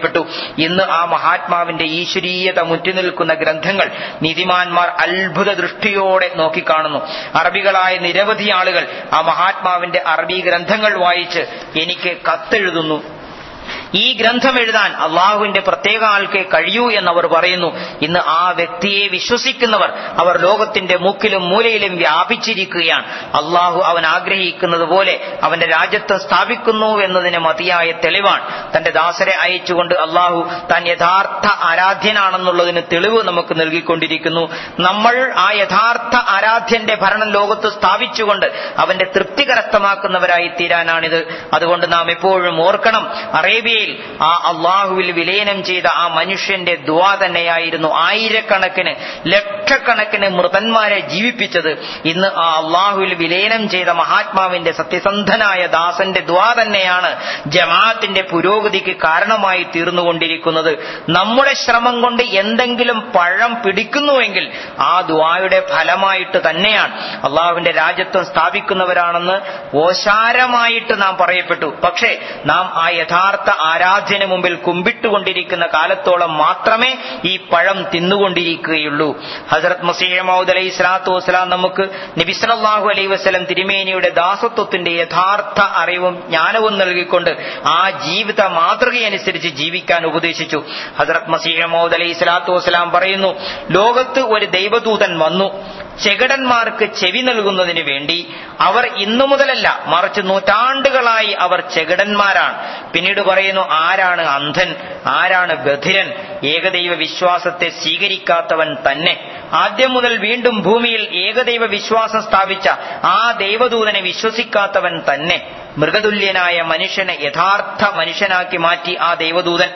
ഇന്ന് ആ മഹാത്മാവിന്റെ ഈശ്വരീയത മുറ്റിനിൽക്കുന്ന ഗ്രന്ഥങ്ങൾ നീതിമാന്മാർ അത്ഭുത ദൃഷ്ടിയോടെ നോക്കിക്കാണുന്നു അറബികളായ നിരവധി ആളുകൾ ആ മഹാത്മാവിന്റെ അറബി ഗ്രന്ഥങ്ങൾ വായിച്ച് എനിക്ക് കത്തെഴുതുന്നു ഈ ഗ്രന്ഥം എഴുതാൻ അള്ളാഹുവിന്റെ പ്രത്യേക ആൾക്കേ കഴിയൂ എന്നവർ പറയുന്നു ഇന്ന് ആ വ്യക്തിയെ വിശ്വസിക്കുന്നവർ അവർ ലോകത്തിന്റെ മുക്കിലും മൂലയിലും വ്യാപിച്ചിരിക്കുകയാണ് അള്ളാഹു അവൻ ആഗ്രഹിക്കുന്നത് പോലെ അവന്റെ രാജ്യത്വം സ്ഥാപിക്കുന്നു എന്നതിന് മതിയായ തെളിവാണ് തന്റെ ദാസരെ അയച്ചുകൊണ്ട് അള്ളാഹു താൻ യഥാർത്ഥ ആരാധ്യനാണെന്നുള്ളതിന് തെളിവ് നമുക്ക് നൽകിക്കൊണ്ടിരിക്കുന്നു നമ്മൾ ആ യഥാർത്ഥ ആരാധ്യന്റെ ഭരണം ലോകത്ത് സ്ഥാപിച്ചുകൊണ്ട് അവന്റെ തൃപ്തി കരസ്ഥമാക്കുന്നവരായി തീരാനാണിത് അതുകൊണ്ട് നാം എപ്പോഴും ഓർക്കണം അറേബ്യയിൽ ആ അള്ളാഹുവിൽ വിലയനം ചെയ്ത ആ മനുഷ്യന്റെ ദുവാ തന്നെയായിരുന്നു ആയിരക്കണക്കിന് ലക്ഷക്കണക്കിന് മൃതന്മാരെ ജീവിപ്പിച്ചത് ഇന്ന് ആ അള്ളാഹുവിൽ വിലയനം ചെയ്ത മഹാത്മാവിന്റെ സത്യസന്ധനായ ദാസന്റെ ദ്വാ തന്നെയാണ് ജമാഅത്തിന്റെ പുരോഗതിക്ക് കാരണമായി തീർന്നുകൊണ്ടിരിക്കുന്നത് നമ്മുടെ ശ്രമം കൊണ്ട് എന്തെങ്കിലും പഴം പിടിക്കുന്നുവെങ്കിൽ ആ ദ്വായുടെ ഫലമായിട്ട് തന്നെയാണ് അള്ളാഹുവിന്റെ രാജ്യത്വം സ്ഥാപിക്കുന്നവരാണെന്ന് ഓശാരമായിട്ട് നാം പറയപ്പെട്ടു പക്ഷേ നാം ആ യഥാർത്ഥ ആരാധ്യന് മുമ്പിൽ കുമ്പിട്ടുകൊണ്ടിരിക്കുന്ന കാലത്തോളം മാത്രമേ ഈ പഴം തിന്നുകൊണ്ടിരിക്കുകയുള്ളൂ ഹസരത് മസീഹ് മൗദ് അലൈഹി സ്വലാത്തു വസ്സലാം നമുക്ക് നബിസ്ലാഹു അലൈഹി വസ്ലം തിരുമേനിയുടെ ദാസത്വത്തിന്റെ യഥാർത്ഥ അറിവും ജ്ഞാനവും നൽകിക്കൊണ്ട് ആ ജീവിത മാതൃകയനുസരിച്ച് ജീവിക്കാൻ ഉപദേശിച്ചു ഹസരത് മസീഹ് മൗദ് അലൈഹി സ്വലാത്തു വസ്സലാം പറയുന്നു ലോകത്ത് ഒരു ദൈവദൂതൻ വന്നു ചെകിടന്മാർക്ക് ചെവി നൽകുന്നതിന് വേണ്ടി അവർ ഇന്നു മുതലല്ല മറിച്ച് നൂറ്റാണ്ടുകളായി അവർ ചെകിടന്മാരാണ് പിന്നീട് പറയുന്നു ആരാണ് അന്ധൻ ആരാണ് ബധിരൻ ഏകദൈവ വിശ്വാസത്തെ സ്വീകരിക്കാത്തവൻ തന്നെ ആദ്യം മുതൽ വീണ്ടും ഭൂമിയിൽ ഏകദൈവ വിശ്വാസം സ്ഥാപിച്ച ആ ദൈവദൂതനെ വിശ്വസിക്കാത്തവൻ തന്നെ മൃഗതുല്യനായ മനുഷ്യനെ യഥാർത്ഥ മനുഷ്യനാക്കി മാറ്റി ആ ദൈവദൂതൻ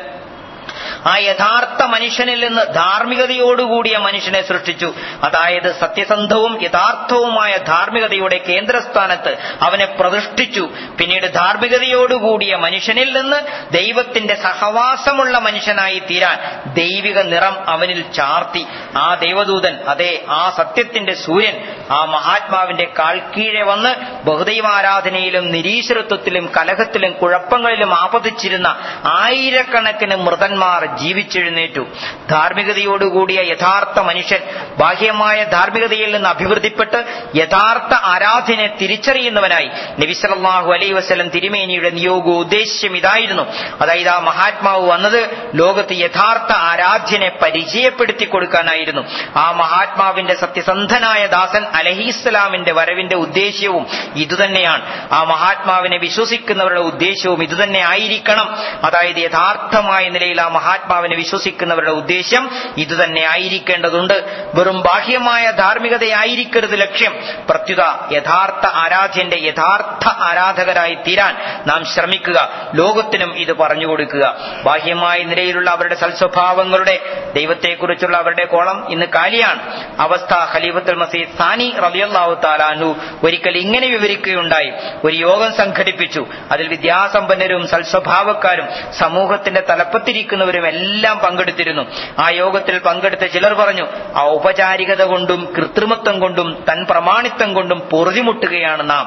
ആ യഥാർത്ഥ മനുഷ്യനിൽ നിന്ന് ധാർമ്മികതയോടുകൂടിയ മനുഷ്യനെ സൃഷ്ടിച്ചു അതായത് സത്യസന്ധവും യഥാർത്ഥവുമായ ധാർമ്മികതയുടെ കേന്ദ്രസ്ഥാനത്ത് അവനെ പ്രതിഷ്ഠിച്ചു പിന്നീട് ധാർമ്മികതയോടുകൂടിയ മനുഷ്യനിൽ നിന്ന് ദൈവത്തിന്റെ സഹവാസമുള്ള മനുഷ്യനായി തീരാൻ ദൈവിക നിറം അവനിൽ ചാർത്തി ആ ദൈവദൂതൻ അതെ ആ സത്യത്തിന്റെ സൂര്യൻ ആ മഹാത്മാവിന്റെ കാൽക്കീഴെ വന്ന് ബഹുദൈവാരാധനയിലും നിരീശ്വരത്വത്തിലും കലഹത്തിലും കുഴപ്പങ്ങളിലും ആപതിച്ചിരുന്ന ആയിരക്കണക്കിന് മൃതന്മാർ ജീവിച്ചെഴുന്നേറ്റു ധാർമ്മികതയോടുകൂടിയ യഥാർത്ഥ മനുഷ്യൻ ബാഹ്യമായ ധാർമ്മികതയിൽ നിന്ന് അഭിവൃദ്ധിപ്പെട്ട് യഥാർത്ഥ ആരാധനെ തിരിച്ചറിയുന്നവനായി നബിസലാഹു അലൈ വസ്ലം തിരുമേനിയുടെ നിയോഗ ഉദ്ദേശ്യം ഇതായിരുന്നു അതായത് ആ മഹാത്മാവ് വന്നത് ലോകത്ത് യഥാർത്ഥ ആരാധ്യനെ പരിചയപ്പെടുത്തി കൊടുക്കാനായിരുന്നു ആ മഹാത്മാവിന്റെ സത്യസന്ധനായ ദാസൻ അലഹിസ്സലാമിന്റെ വരവിന്റെ ഉദ്ദേശ്യവും ഇതുതന്നെയാണ് ആ മഹാത്മാവിനെ വിശ്വസിക്കുന്നവരുടെ ഉദ്ദേശ്യവും ഇതുതന്നെ ആയിരിക്കണം അതായത് യഥാർത്ഥമായ നിലയിൽ ആ മഹാത്മാവിനെ വിശ്വസിക്കുന്നവരുടെ ഉദ്ദേശ്യം ഇതുതന്നെ ആയിരിക്കേണ്ടതുണ്ട് വെറും ബാഹ്യമായ ധാർമ്മികതയായിരിക്കരുത് ലക്ഷ്യം പ്രത്യുത യഥാർത്ഥ ആരാധ്യന്റെ യഥാർത്ഥ ആരാധകരായി തീരാൻ നാം ശ്രമിക്കുക ലോകത്തിനും ഇത് പറഞ്ഞു കൊടുക്കുക ബാഹ്യമായ നിലയിലുള്ള അവരുടെ സൽസ്വഭാവങ്ങളുടെ ദൈവത്തെക്കുറിച്ചുള്ള അവരുടെ കോളം ഇന്ന് കാലിയാണ് അവസ്ഥ ഖലീഫത്തുൽ മസീദ് സാനി റബിയല്ലാഹു താലാനു ഒരിക്കൽ ഇങ്ങനെ വിവരിക്കുകയുണ്ടായി ഒരു യോഗം സംഘടിപ്പിച്ചു അതിൽ വിദ്യാസമ്പന്നരും സൽസ്വഭാവക്കാരും സമൂഹത്തിന്റെ തലപ്പത്തിരിക്കുന്നവരും എല്ലാം പങ്കെടുത്തിരുന്നു ആ യോഗത്തിൽ പങ്കെടുത്ത ചിലർ പറഞ്ഞു ആ ഔപചാരികത കൊണ്ടും കൃത്രിമത്വം കൊണ്ടും തൻ പ്രമാണിത്വം കൊണ്ടും പൊറുതിമുട്ടുകയാണ് നാം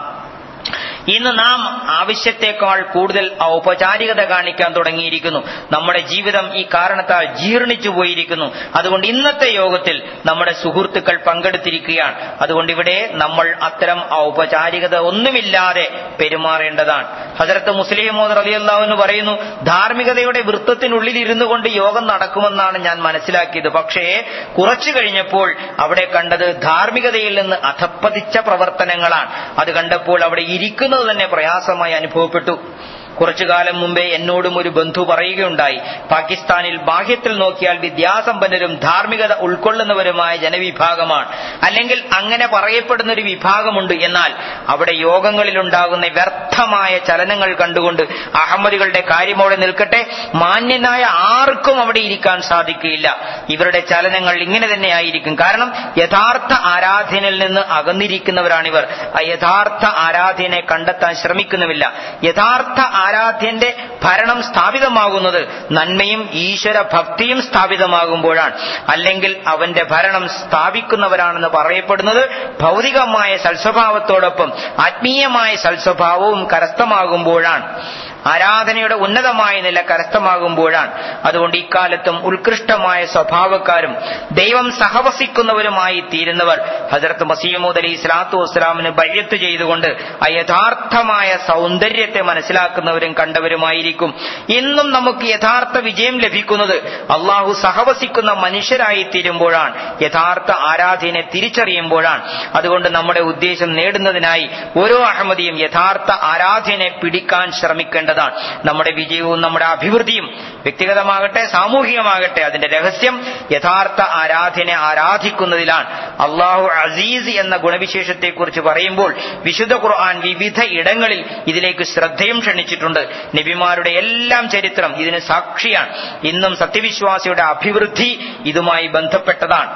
ഇന്ന് നാം ആവശ്യത്തെക്കാൾ കൂടുതൽ ഔപചാരികത കാണിക്കാൻ തുടങ്ങിയിരിക്കുന്നു നമ്മുടെ ജീവിതം ഈ കാരണത്താൽ ജീർണിച്ചു പോയിരിക്കുന്നു അതുകൊണ്ട് ഇന്നത്തെ യോഗത്തിൽ നമ്മുടെ സുഹൃത്തുക്കൾ പങ്കെടുത്തിരിക്കുകയാണ് അതുകൊണ്ട് ഇവിടെ നമ്മൾ അത്തരം ഔപചാരികത ഒന്നുമില്ലാതെ പെരുമാറേണ്ടതാണ് ഹസരത്ത് മുസ്ലിം മോദ് റലിയല്ലാവെന്ന് പറയുന്നു ധാർമ്മികതയുടെ വൃത്തത്തിനുള്ളിൽ ഇരുന്നു കൊണ്ട് യോഗം നടക്കുമെന്നാണ് ഞാൻ മനസ്സിലാക്കിയത് പക്ഷേ കുറച്ചു കഴിഞ്ഞപ്പോൾ അവിടെ കണ്ടത് ധാർമ്മികതയിൽ നിന്ന് അധപ്പതിച്ച പ്രവർത്തനങ്ങളാണ് അത് കണ്ടപ്പോൾ അവിടെ ഇരിക്കുന്നത് തന്നെ പ്രയാസമായി അനുഭവപ്പെട്ടു കുറച്ചു കാലം മുമ്പേ എന്നോടും ഒരു ബന്ധു പറയുകയുണ്ടായി പാകിസ്ഥാനിൽ ബാഹ്യത്തിൽ നോക്കിയാൽ വിദ്യാസമ്പന്നരും ധാർമ്മികത ഉൾക്കൊള്ളുന്നവരുമായ ജനവിഭാഗമാണ് അല്ലെങ്കിൽ അങ്ങനെ പറയപ്പെടുന്ന ഒരു വിഭാഗമുണ്ട് എന്നാൽ അവിടെ യോഗങ്ങളിലുണ്ടാകുന്ന വ്യർത്ഥമായ ചലനങ്ങൾ കണ്ടുകൊണ്ട് അഹമ്മദികളുടെ കാര്യമോടെ നിൽക്കട്ടെ മാന്യനായ ആർക്കും അവിടെ ഇരിക്കാൻ സാധിക്കുകയില്ല ഇവരുടെ ചലനങ്ങൾ ഇങ്ങനെ തന്നെയായിരിക്കും കാരണം യഥാർത്ഥ ആരാധനയിൽ നിന്ന് അകന്നിരിക്കുന്നവരാണിവർ ആ യഥാർത്ഥ ആരാധനെ കണ്ടെത്താൻ ശ്രമിക്കുന്നുമില്ല യഥാർത്ഥ ആരാധ്യന്റെ ഭരണം സ്ഥാപിതമാകുന്നത് നന്മയും ഈശ്വര ഭക്തിയും സ്ഥാപിതമാകുമ്പോഴാണ് അല്ലെങ്കിൽ അവന്റെ ഭരണം സ്ഥാപിക്കുന്നവരാണെന്ന് പറയപ്പെടുന്നത് ഭൗതികമായ സൽസ്വഭാവത്തോടൊപ്പം ആത്മീയമായ സൽസ്വഭാവവും കരസ്ഥമാകുമ്പോഴാണ് ആരാധനയുടെ ഉന്നതമായ നില കരസ്ഥമാകുമ്പോഴാണ് അതുകൊണ്ട് ഇക്കാലത്തും ഉത്കൃഷ്ടമായ സ്വഭാവക്കാരും ദൈവം സഹവസിക്കുന്നവരുമായി തീരുന്നവർ ഹസരത്ത് മസീമൂദ് അലി ഇസ്ലാത്തു വസ്സലാമിന് ബയ്യത്ത് ചെയ്തുകൊണ്ട് ആ യഥാർത്ഥമായ സൗന്ദര്യത്തെ മനസ്സിലാക്കുന്നവരും കണ്ടവരുമായിരിക്കും ഇന്നും നമുക്ക് യഥാർത്ഥ വിജയം ലഭിക്കുന്നത് അള്ളാഹു സഹവസിക്കുന്ന മനുഷ്യരായി തീരുമ്പോഴാണ് യഥാർത്ഥ ആരാധനയെ തിരിച്ചറിയുമ്പോഴാണ് അതുകൊണ്ട് നമ്മുടെ ഉദ്ദേശം നേടുന്നതിനായി ഓരോ അഹമ്മദിയും യഥാർത്ഥ ആരാധനയെ പിടിക്കാൻ ശ്രമിക്കേണ്ടതാണ് നമ്മുടെ വിജയവും നമ്മുടെ അഭിവൃദ്ധിയും വ്യക്തിഗതമാകട്ടെ സാമൂഹികമാകട്ടെ അതിന്റെ രഹസ്യം യഥാർത്ഥ ആരാധന ആരാധിക്കുന്നതിലാണ് അള്ളാഹു അസീസ് എന്ന ഗുണവിശേഷത്തെക്കുറിച്ച് പറയുമ്പോൾ വിശുദ്ധ ഖുർആൻ വിവിധ ഇടങ്ങളിൽ ഇതിലേക്ക് ശ്രദ്ധയും ക്ഷണിച്ചിട്ടുണ്ട് നബിമാരുടെ എല്ലാം ചരിത്രം ഇതിന് സാക്ഷിയാണ് ഇന്നും സത്യവിശ്വാസിയുടെ അഭിവൃദ്ധി ഇതുമായി ബന്ധപ്പെട്ടതാണ്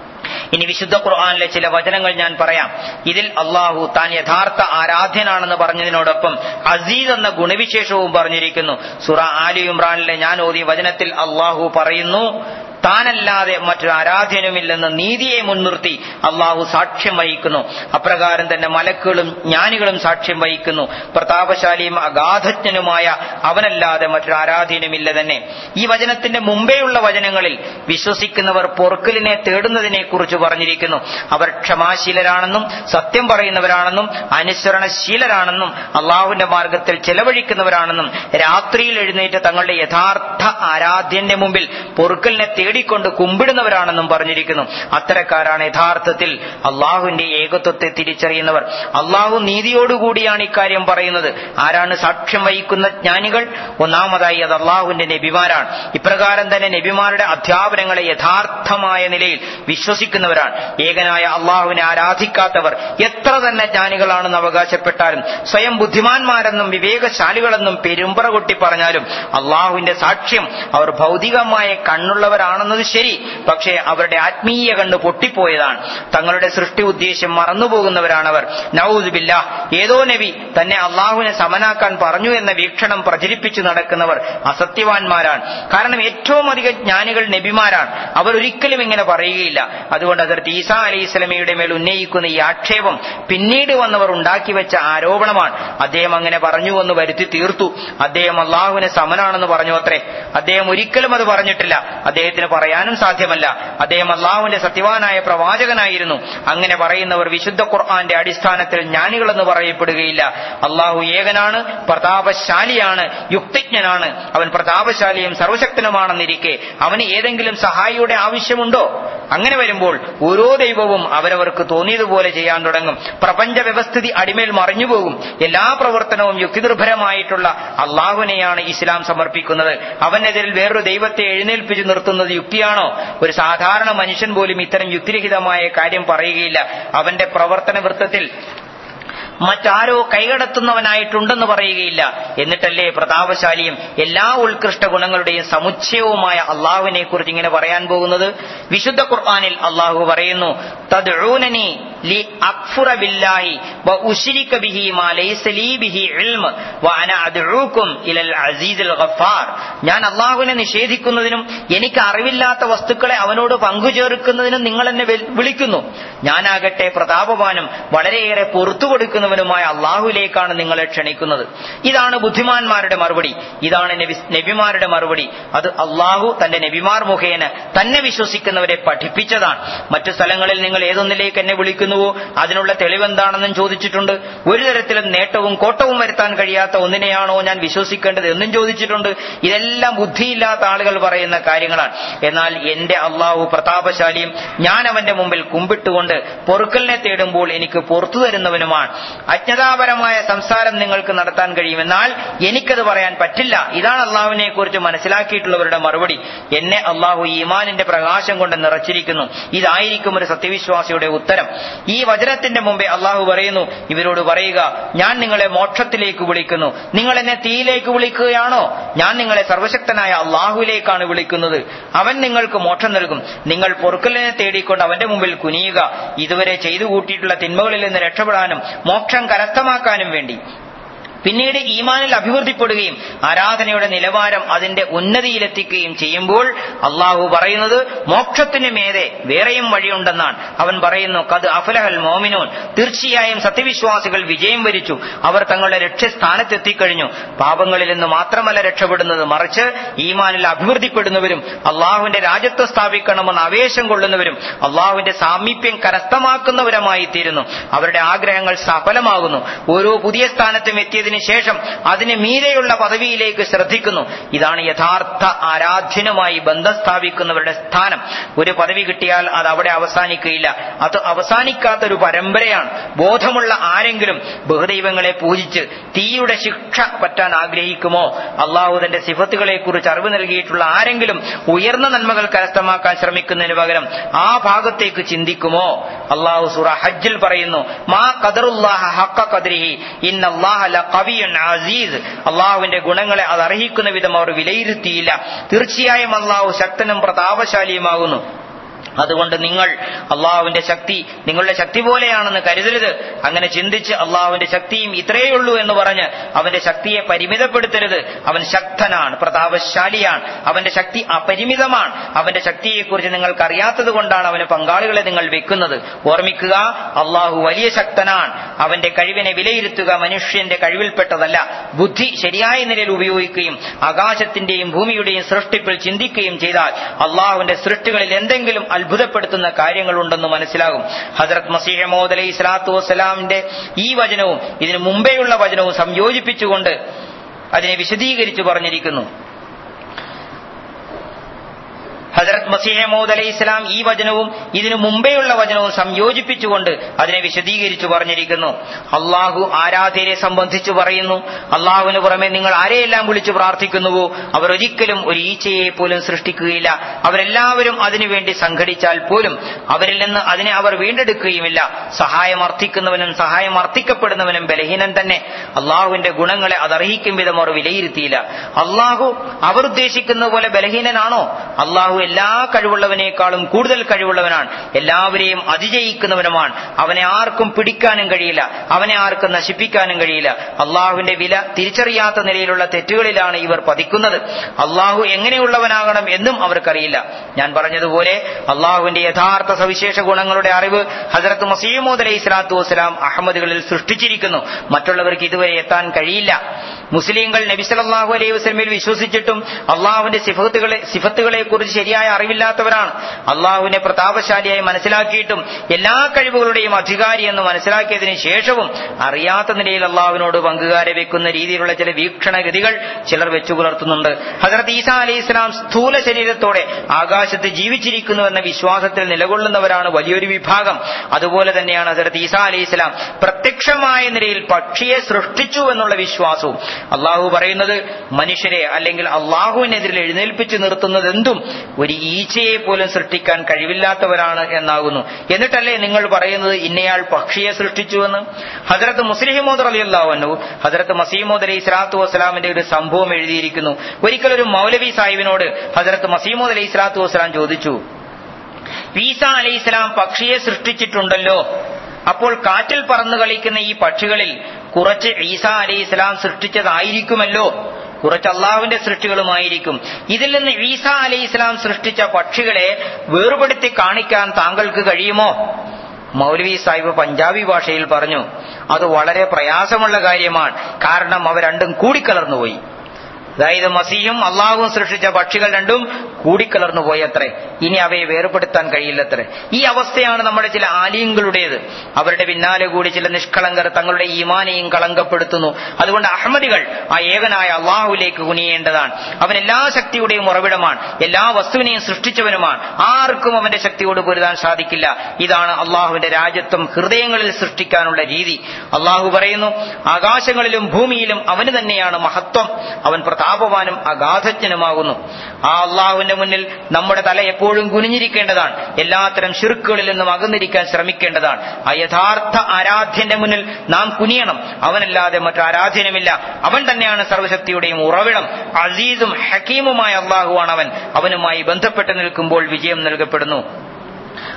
ഇനി വിശുദ്ധ ഖുർആാനിലെ ചില വചനങ്ങൾ ഞാൻ പറയാം ഇതിൽ അള്ളാഹു താൻ യഥാർത്ഥ ആരാധ്യനാണെന്ന് പറഞ്ഞതിനോടൊപ്പം അസീസ് എന്ന ഗുണവിശേഷവും പറഞ്ഞിരിക്കുന്നു സുറ ആലി ഇമ്രാനിലെ ഞാൻ ഓതിയ വചനത്തിൽ അള്ളാഹു പറയുന്നു താനല്ലാതെ മറ്റൊരു ആരാധ്യനുമില്ലെന്ന് നീതിയെ മുൻനിർത്തി അള്ളാഹു സാക്ഷ്യം വഹിക്കുന്നു അപ്രകാരം തന്നെ മലക്കുകളും ജ്ഞാനികളും സാക്ഷ്യം വഹിക്കുന്നു പ്രതാപശാലിയും അഗാധജ്ഞനുമായ അവനല്ലാതെ മറ്റൊരു ആരാധ്യനുമില്ല തന്നെ ഈ വചനത്തിന്റെ മുമ്പേയുള്ള വചനങ്ങളിൽ വിശ്വസിക്കുന്നവർ പൊറുക്കലിനെ തേടുന്നതിനെ കുറിച്ച് പറഞ്ഞിരിക്കുന്നു അവർ ക്ഷമാശീലരാണെന്നും സത്യം പറയുന്നവരാണെന്നും അനുസരണശീലരാണെന്നും അള്ളാഹുവിന്റെ മാർഗത്തിൽ ചെലവഴിക്കുന്നവരാണെന്നും രാത്രിയിൽ എഴുന്നേറ്റ് തങ്ങളുടെ യഥാർത്ഥ ആരാധ്യന്റെ മുമ്പിൽ പൊറുക്കലിനെ തേടിക്കൊണ്ട് കുമ്പിടുന്നവരാണെന്നും പറഞ്ഞിരിക്കുന്നു അത്തരക്കാരാണ് യഥാർത്ഥത്തിൽ അള്ളാഹുവിന്റെ ഏകത്വത്തെ തിരിച്ചറിയുന്നവർ അള്ളാഹു നീതിയോടുകൂടിയാണ് ഇക്കാര്യം പറയുന്നത് ആരാണ് സാക്ഷ്യം വഹിക്കുന്ന ജ്ഞാനികൾ ഒന്നാമതായി അത് അള്ളാഹുവിന്റെ നബിമാരാണ് ഇപ്രകാരം തന്നെ നബിമാരുടെ അധ്യാപനങ്ങളെ യഥാർത്ഥമായ നിലയിൽ വിശ്വസിക്കുന്നവരാണ് ഏകനായ അള്ളാഹുവിനെ ആരാധിക്കാത്തവർ എത്ര തന്നെ ജ്ഞാനികളാണെന്ന് അവകാശപ്പെട്ടാലും സ്വയം ബുദ്ധിമാന്മാരെന്നും വിവേകശാലികളെന്നും പെരുമ്പറ കൊട്ടി പറഞ്ഞാലും അള്ളാഹുവിന്റെ സാക്ഷ്യം അവർ ഭൗതികമായ കണ്ണുള്ളവരാണെന്നത് ശരി പക്ഷേ അവരുടെ ആത്മീയ കണ്ണ് പൊട്ടിപ്പോയതാണ് തങ്ങളുടെ സൃഷ്ടി ഉദ്ദേശ്യം മറന്നുപോകുന്നവരാണവർ നൌസുബില്ല ഏതോ നബി തന്നെ അള്ളാഹുവിനെ സമനാക്കാൻ പറഞ്ഞു എന്ന വീക്ഷണം പ്രചരിപ്പിച്ചു നടക്കുന്നവർ അസത്യവാന്മാരാണ് കാരണം ഏറ്റവും അധികം ജ്ഞാനികൾ നബിമാരാണ് അവർ ഒരിക്കലും ഇങ്ങനെ പറയുകയില്ല അതുകൊണ്ട് അതിർത്ത് ഈസാ അലൈഹി സ്വലമയുടെ മേൽ ഉന്നയിക്കുന്ന ഈ ആക്ഷേപം പിന്നീട് വന്നവർ ഉണ്ടാക്കി വെച്ച ആരോപണമാണ് അദ്ദേഹം അങ്ങനെ പറഞ്ഞുവെന്ന് വരുത്തി തീർത്തു അദ്ദേഹം അള്ളാഹുവിനെ സമനാണെന്ന് പറഞ്ഞു അത്രേ അദ്ദേഹം ഒരിക്കലും അത് പറഞ്ഞിട്ടില്ല അദ്ദേഹത്തിന് പറയാനും സാധ്യമല്ല അദ്ദേഹം അള്ളാഹുവിന്റെ സത്യവാനായ പ്രവാചകനായിരുന്നു അങ്ങനെ പറയുന്നവർ വിശുദ്ധ ഖുർആന്റെ അടിസ്ഥാനത്തിൽ ജ്ഞാനികളെന്ന് പറയപ്പെടുകയില്ല അള്ളാഹു ഏകനാണ് പ്രതാപശാലിയാണ് യുക്തിജ്ഞനാണ് അവൻ പ്രതാപശാലിയും സർവശക്തനുമാണെന്നിരിക്കെ അവന് ഏതെങ്കിലും സഹായിയുടെ ആവശ്യമുണ്ടോ അങ്ങനെ വരുമ്പോൾ ഓരോ ദൈവവും അവരവർക്ക് തോന്നിയതുപോലെ ചെയ്യാൻ തുടങ്ങും പ്രപഞ്ച വ്യവസ്ഥിതി അടിമേൽ മറിഞ്ഞുപോകും എല്ലാ പ്രവർത്തനവും യുക്തിനിർഭരമായിട്ടുള്ള അള്ളാഹുവിനെയാണ് ഇസ്ലാം സമർപ്പിക്കുന്നത് അവനെതിരിൽ വേറൊരു ദൈവത്തെ എഴുന്നേൽപ്പിച്ചു നിർത്തുന്നത് യുക്തിയാണോ ഒരു സാധാരണ മനുഷ്യൻ പോലും ഇത്തരം യുക്തിരഹിതമായ കാര്യം പറയുകയില്ല അവന്റെ പ്രവർത്തന വൃത്തത്തിൽ മറ്റാരോ കൈകടത്തുന്നവനായിട്ടുണ്ടെന്ന് പറയുകയില്ല എന്നിട്ടല്ലേ പ്രതാപശാലിയും എല്ലാ ഉത്കൃഷ്ട ഗുണങ്ങളുടെയും സമുച്ചയവുമായ അള്ളാഹുവിനെ കുറിച്ച് ഇങ്ങനെ പറയാൻ പോകുന്നത് വിശുദ്ധ ഖുർആാനിൽ അള്ളാഹു പറയുന്നു തദ്ഊനനി ലി അക്ഫുറ ബില്ലാഹി വ ഉശ്രിക ബിഹി മാ ലൈസ ലീ ബിഹി ഇൽമ് വ അന അദ്ഊകും ഇലൽ അസീസിൽ ഗഫാർ ഞാൻ അള്ളാഹുവിനെ നിഷേധിക്കുന്നതിനും എനിക്ക് അറിവില്ലാത്ത വസ്തുക്കളെ അവനോട് പങ്കുചേർക്കുന്നതിനും നിങ്ങൾ എന്നെ വിളിക്കുന്നു ഞാനാകട്ടെ പ്രതാപവാനും വളരെയേറെ പുറത്തു കൊടുക്കുന്നവനുമായ അള്ളാഹുവിലേക്കാണ് നിങ്ങളെ ക്ഷണിക്കുന്നത് ഇതാണ് ബുദ്ധിമാന്മാരുടെ മറുപടി ഇതാണ് നബിമാരുടെ മറുപടി അത് അള്ളാഹു തന്റെ നബിമാർ മുഖേന തന്നെ വിശ്വസിക്കുന്നവരെ പഠിപ്പിച്ചതാണ് മറ്റു സ്ഥലങ്ങളിൽ നിങ്ങൾ ഏതൊന്നിലേക്ക് എന്നെ വിളിക്കുന്നുവോ അതിനുള്ള തെളിവെന്താണെന്നും ചോദിച്ചിട്ടുണ്ട് ഒരു തരത്തിലും നേട്ടവും കോട്ടവും വരുത്താൻ കഴിയാത്ത ഒന്നിനെയാണോ ഞാൻ വിശ്വസിക്കേണ്ടത് എന്നും ചോദിച്ചിട്ടുണ്ട് ഇതെല്ലാം ബുദ്ധിയില്ലാത്ത ആളുകൾ പറയുന്ന കാര്യങ്ങളാണ് എന്നാൽ എന്റെ അള്ളാഹു പ്രതാപശാലിയും ഞാൻ അവന്റെ മുമ്പിൽ കുമ്പിട്ടുകൊണ്ട് പൊറുക്കലിനെ തേടുമ്പോൾ എനിക്ക് പുറത്തു തരുന്നവനുമാണ് അജ്ഞതാപരമായ സംസാരം നിങ്ങൾക്ക് നടത്താൻ കഴിയും എന്നാൽ എനിക്കത് പറയാൻ പറ്റില്ല ഇതാണ് അള്ളാഹുവിനെ കുറിച്ച് മനസ്സിലാക്കിയിട്ടുള്ളവരുടെ മറുപടി എന്നെ അള്ളാഹു ഈമാനിന്റെ പ്രകാശം കൊണ്ട് നിറച്ചിരിക്കുന്നു ഇതായിരിക്കും ഒരു സത്യവിശ്വാസിയുടെ ഉത്തരം ഈ വചനത്തിന്റെ മുമ്പേ അള്ളാഹു പറയുന്നു ഇവരോട് പറയുക ഞാൻ നിങ്ങളെ മോക്ഷത്തിലേക്ക് വിളിക്കുന്നു നിങ്ങൾ എന്നെ തീയിലേക്ക് വിളിക്കുകയാണോ ഞാൻ നിങ്ങളെ സർവശക്തനായ അള്ളാഹുവിലേക്കാണ് വിളിക്കുന്നത് അവൻ നിങ്ങൾക്ക് മോക്ഷം നൽകും നിങ്ങൾ പൊറുക്കലിനെ തേടിക്കൊണ്ട് അവന്റെ മുമ്പിൽ കുനിയുക ഇതുവരെ ചെയ്തു കൂട്ടിയിട്ടുള്ള തിന്മകളിൽ നിന്ന് രക്ഷപ്പെടാനും മോക്ഷം കരസ്ഥമാക്കാനും വേണ്ടി പിന്നീട് ഈമാനിൽ അഭിവൃദ്ധിപ്പെടുകയും ആരാധനയുടെ നിലവാരം അതിന്റെ ഉന്നതിയിലെത്തിക്കുകയും ചെയ്യുമ്പോൾ അള്ളാഹു പറയുന്നത് മോക്ഷത്തിന് മേതെ വേറെയും വഴിയുണ്ടെന്നാണ് അവൻ പറയുന്നു കത് അഫലഹൽ മോമിനോൻ തീർച്ചയായും സത്യവിശ്വാസികൾ വിജയം വരിച്ചു അവർ തങ്ങളുടെ ലക്ഷ്യസ്ഥാനത്തെത്തിക്കഴിഞ്ഞു പാപങ്ങളിൽ നിന്ന് മാത്രമല്ല രക്ഷപ്പെടുന്നത് മറിച്ച് ഈമാനിൽ അഭിവൃദ്ധിപ്പെടുന്നവരും അള്ളാഹുവിന്റെ രാജ്യത്വം സ്ഥാപിക്കണമെന്ന് ആവേശം കൊള്ളുന്നവരും അള്ളാഹുവിന്റെ സാമീപ്യം കരസ്ഥമാക്കുന്നവരുമായി തീരുന്നു അവരുടെ ആഗ്രഹങ്ങൾ സഫലമാകുന്നു ഓരോ പുതിയ സ്ഥാനത്തും എത്തിയതിനു ശേഷം അതിന് മീതെയുള്ള പദവിയിലേക്ക് ശ്രദ്ധിക്കുന്നു ഇതാണ് യഥാർത്ഥ ആരാധ്യനുമായി ബന്ധം സ്ഥാപിക്കുന്നവരുടെ സ്ഥാനം ഒരു പദവി കിട്ടിയാൽ അത് അവിടെ അവസാനിക്കുകയില്ല അത് അവസാനിക്കാത്ത ഒരു പരമ്പരയാണ് ബോധമുള്ള ആരെങ്കിലും ബഹുദൈവങ്ങളെ പൂജിച്ച് തീയുടെ ശിക്ഷ പറ്റാൻ ആഗ്രഹിക്കുമോ അള്ളാഹു തന്റെ സിഫത്തുകളെ കുറിച്ച് അറിവ് നൽകിയിട്ടുള്ള ആരെങ്കിലും ഉയർന്ന നന്മകൾ കരസ്ഥമാക്കാൻ ശ്രമിക്കുന്നതിന് പകരം ആ ഭാഗത്തേക്ക് ചിന്തിക്കുമോ അള്ളാഹു സുറ ഹജ്ജിൽ പറയുന്നു മാ ഖദറുല്ലാഹ ഹഖ ഖദ്രിഹി ഇന്നല്ലാഹ ലഖവിയ്യുൻ അസീസ് അള്ളാഹുവിന്റെ ഗുണങ്ങളെ അത് അർഹിക്കുന്ന വിധം അവർ വിലയിരുത്തിയില്ല തീർച്ചയായും അള്ളാഹു ശക്തനും പ്രതാപശാലിയുമാകുന്നു അതുകൊണ്ട് നിങ്ങൾ അള്ളാഹുവിന്റെ ശക്തി നിങ്ങളുടെ ശക്തി പോലെയാണെന്ന് കരുതരുത് അങ്ങനെ ചിന്തിച്ച് അള്ളാഹുവിന്റെ ശക്തിയും ഇത്രയേ ഉള്ളൂ എന്ന് പറഞ്ഞ് അവന്റെ ശക്തിയെ പരിമിതപ്പെടുത്തരുത് അവൻ ശക്തനാണ് പ്രതാപശാലിയാണ് അവന്റെ ശക്തി അപരിമിതമാണ് അവന്റെ ശക്തിയെക്കുറിച്ച് നിങ്ങൾക്ക് അറിയാത്തത് കൊണ്ടാണ് അവന് പങ്കാളികളെ നിങ്ങൾ വെക്കുന്നത് ഓർമ്മിക്കുക അള്ളാഹു വലിയ ശക്തനാണ് അവന്റെ കഴിവിനെ വിലയിരുത്തുക മനുഷ്യന്റെ കഴിവിൽപ്പെട്ടതല്ല ബുദ്ധി ശരിയായ നിലയിൽ ഉപയോഗിക്കുകയും ആകാശത്തിന്റെയും ഭൂമിയുടെയും സൃഷ്ടിപ്പിൽ ചിന്തിക്കുകയും ചെയ്താൽ അള്ളാഹുവിന്റെ സൃഷ്ടികളിൽ എന്തെങ്കിലും അത്ഭുതപ്പെടുത്തുന്ന കാര്യങ്ങളുണ്ടെന്ന് മനസ്സിലാകും ഹസരത് മസീഹമോദ് അലൈഹി സ്വലാത്തു വസ്സലാമിന്റെ ഈ വചനവും ഇതിനു മുമ്പേയുള്ള വചനവും സംയോജിപ്പിച്ചുകൊണ്ട് അതിനെ വിശദീകരിച്ചു പറഞ്ഞിരിക്കുന്നു ഹജറത് മസീഹമോദ് അലൈഹി ഇസ്ലാം ഈ വചനവും ഇതിനു മുമ്പേയുള്ള വചനവും സംയോജിപ്പിച്ചുകൊണ്ട് അതിനെ വിശദീകരിച്ചു പറഞ്ഞിരിക്കുന്നു അള്ളാഹു ആരാധ്യരെ സംബന്ധിച്ച് പറയുന്നു അള്ളാഹുവിന് പുറമെ നിങ്ങൾ ആരെയെല്ലാം വിളിച്ചു പ്രാർത്ഥിക്കുന്നുവോ അവർ ഒരിക്കലും ഒരു ഈച്ചയെ പോലും സൃഷ്ടിക്കുകയില്ല അവരെല്ലാവരും അതിനുവേണ്ടി സംഘടിച്ചാൽ പോലും അവരിൽ നിന്ന് അതിനെ അവർ വീണ്ടെടുക്കുകയുമില്ല സഹായം അർത്ഥിക്കുന്നവനും സഹായം അർത്ഥിക്കപ്പെടുന്നവനും ബലഹീനൻ തന്നെ അള്ളാഹുവിന്റെ ഗുണങ്ങളെ അതർഹിക്കും വിധം അവർ വിലയിരുത്തിയില്ല അള്ളാഹു അവർ ഉദ്ദേശിക്കുന്ന പോലെ ബലഹീനനാണോ അള്ളാഹു എല്ലാ കഴിവുള്ളവനേക്കാളും കൂടുതൽ കഴിവുള്ളവനാണ് എല്ലാവരെയും അതിജയിക്കുന്നവനുമാണ് അവനെ ആർക്കും പിടിക്കാനും കഴിയില്ല അവനെ ആർക്കും നശിപ്പിക്കാനും കഴിയില്ല അള്ളാഹുവിന്റെ വില തിരിച്ചറിയാത്ത നിലയിലുള്ള തെറ്റുകളിലാണ് ഇവർ പതിക്കുന്നത് അള്ളാഹു എങ്ങനെയുള്ളവനാകണം എന്നും അവർക്കറിയില്ല ഞാൻ പറഞ്ഞതുപോലെ അള്ളാഹുവിന്റെ യഥാർത്ഥ സവിശേഷ ഗുണങ്ങളുടെ അറിവ് ഹസരത്ത് മസീമോദ് അലൈഹി സ്വലാത്തു വസ്സലാം അഹമ്മദുകളിൽ സൃഷ്ടിച്ചിരിക്കുന്നു മറ്റുള്ളവർക്ക് ഇതുവരെ എത്താൻ കഴിയില്ല മുസ്ലിങ്ങൾ നബി സല്ലല്ലാഹു അലൈഹി വസല്ലമയിൽ വിശ്വസിച്ചിട്ടും അള്ളാഹുവിന്റെ സിഫത്തുകളെ സിഫത്തുകളെ കുറിച്ച് ശരിയായ അറിവില്ലാത്തവരാണ് അള്ളാഹുവിനെ പ്രതാപശാലിയായി മനസ്സിലാക്കിയിട്ടും എല്ലാ കഴിവുകളുടെയും അധികാരി എന്ന് മനസ്സിലാക്കിയതിനു ശേഷവും അറിയാത്ത നിലയിൽ അള്ളാഹുവിനോട് പങ്കുകാരെ വെക്കുന്ന രീതിയിലുള്ള ചില വീക്ഷണഗതികൾ ചിലർ വെച്ചു പുലർത്തുന്നുണ്ട് ഹസരത്ത് ഈസ അലൈഹി ഇസ്ലാം സ്ഥൂല ശരീരത്തോടെ ആകാശത്ത് ജീവിച്ചിരിക്കുന്നുവെന്ന വിശ്വാസത്തിൽ നിലകൊള്ളുന്നവരാണ് വലിയൊരു വിഭാഗം അതുപോലെ തന്നെയാണ് ഹസരത്ത് ഈസ അലൈഹി ഇസ്ലാം പ്രത്യക്ഷമായ നിലയിൽ പക്ഷിയെ സൃഷ്ടിച്ചു എന്നുള്ള വിശ്വാസവും അള്ളാഹു പറയുന്നത് മനുഷ്യരെ അല്ലെങ്കിൽ അള്ളാഹുവിനെതിരിൽ എഴുന്നേൽപ്പിച്ചു നിർത്തുന്നത് എന്തും ഒരു ഈച്ചയെ പോലും സൃഷ്ടിക്കാൻ കഴിവില്ലാത്തവരാണ് എന്നാകുന്നു എന്നിട്ടല്ലേ നിങ്ങൾ പറയുന്നത് ഇന്നയാൾ പക്ഷിയെ സൃഷ്ടിച്ചുവെന്ന് ഹജറത്ത് മുസ്ലിഹിമോദ് അലി അള്ളാഹുനു ഹജറത്ത് മസീമോദ് അലൈഹി സ്വലാത്തു വസ്സലാമിന്റെ ഒരു സംഭവം എഴുതിയിരിക്കുന്നു ഒരിക്കൽ ഒരു മൗലവി സാഹിബിനോട് ഹജറത്ത് മസീമോദ് അലൈഹി സ്വലാത്തു വസ്സലാം ചോദിച്ചു ഈസ അലൈഹി സ്വലാം പക്ഷിയെ സൃഷ്ടിച്ചിട്ടുണ്ടല്ലോ അപ്പോൾ കാറ്റിൽ പറന്നു കളിക്കുന്ന ഈ പക്ഷികളിൽ കുറച്ച് ഈസ അലൈഹി സ്വലാം സൃഷ്ടിച്ചതായിരിക്കുമല്ലോ കുറച്ച് അള്ളാഹുവിന്റെ സൃഷ്ടികളുമായിരിക്കും ഇതിൽ നിന്ന് ഈസ അലൈഹി ഇസ്ലാം സൃഷ്ടിച്ച പക്ഷികളെ വേർപെടുത്തി കാണിക്കാൻ താങ്കൾക്ക് കഴിയുമോ മൗലവി സാഹിബ് പഞ്ചാബി ഭാഷയിൽ പറഞ്ഞു അത് വളരെ പ്രയാസമുള്ള കാര്യമാണ് കാരണം അവ രണ്ടും കൂടിക്കലർന്നുപോയി അതായത് മസിയും അള്ളാഹുവും സൃഷ്ടിച്ച പക്ഷികൾ രണ്ടും കൂടിക്കലർന്നു പോയത്രേ ഇനി അവയെ വേർപെടുത്താൻ കഴിയില്ലത്രേ ഈ അവസ്ഥയാണ് നമ്മുടെ ചില ആലിയങ്ങളുടേത് അവരുടെ പിന്നാലെ കൂടി ചില നിഷ്കളങ്കർ തങ്ങളുടെ ഈമാനെയും കളങ്കപ്പെടുത്തുന്നു അതുകൊണ്ട് അഹമ്മദികൾ ആ ഏകനായ അള്ളാഹുവിലേക്ക് കുനിയേണ്ടതാണ് അവൻ എല്ലാ ശക്തിയുടെയും ഉറവിടമാണ് എല്ലാ വസ്തുവിനെയും സൃഷ്ടിച്ചവനുമാണ് ആർക്കും അവന്റെ ശക്തിയോട് പൊരുതാൻ സാധിക്കില്ല ഇതാണ് അള്ളാഹുവിന്റെ രാജ്യത്വം ഹൃദയങ്ങളിൽ സൃഷ്ടിക്കാനുള്ള രീതി അള്ളാഹു പറയുന്നു ആകാശങ്ങളിലും ഭൂമിയിലും അവന് തന്നെയാണ് മഹത്വം അവൻ പ്രതാപവാനും അഗാധജ്ഞനുമാകുന്നു ആ അള്ളാഹുവിന്റെ മുന്നിൽ നമ്മുടെ തല എപ്പോഴും കുനിഞ്ഞിരിക്കേണ്ടതാണ് എല്ലാത്തരം ശിർക്കുകളിൽ നിന്നും അകന്നിരിക്കാൻ ശ്രമിക്കേണ്ടതാണ് ആ യഥാർത്ഥ ആരാധ്യന്റെ മുന്നിൽ നാം കുനിയണം അവനല്ലാതെ മറ്റു ആരാധ്യനുമില്ല അവൻ തന്നെയാണ് സർവശക്തിയുടെയും ഉറവിടം അസീസും ഹക്കീമുമായ അള്ളാഹുവാണ് അവൻ അവനുമായി ബന്ധപ്പെട്ട് നിൽക്കുമ്പോൾ വിജയം നൽകപ്പെടുന്നു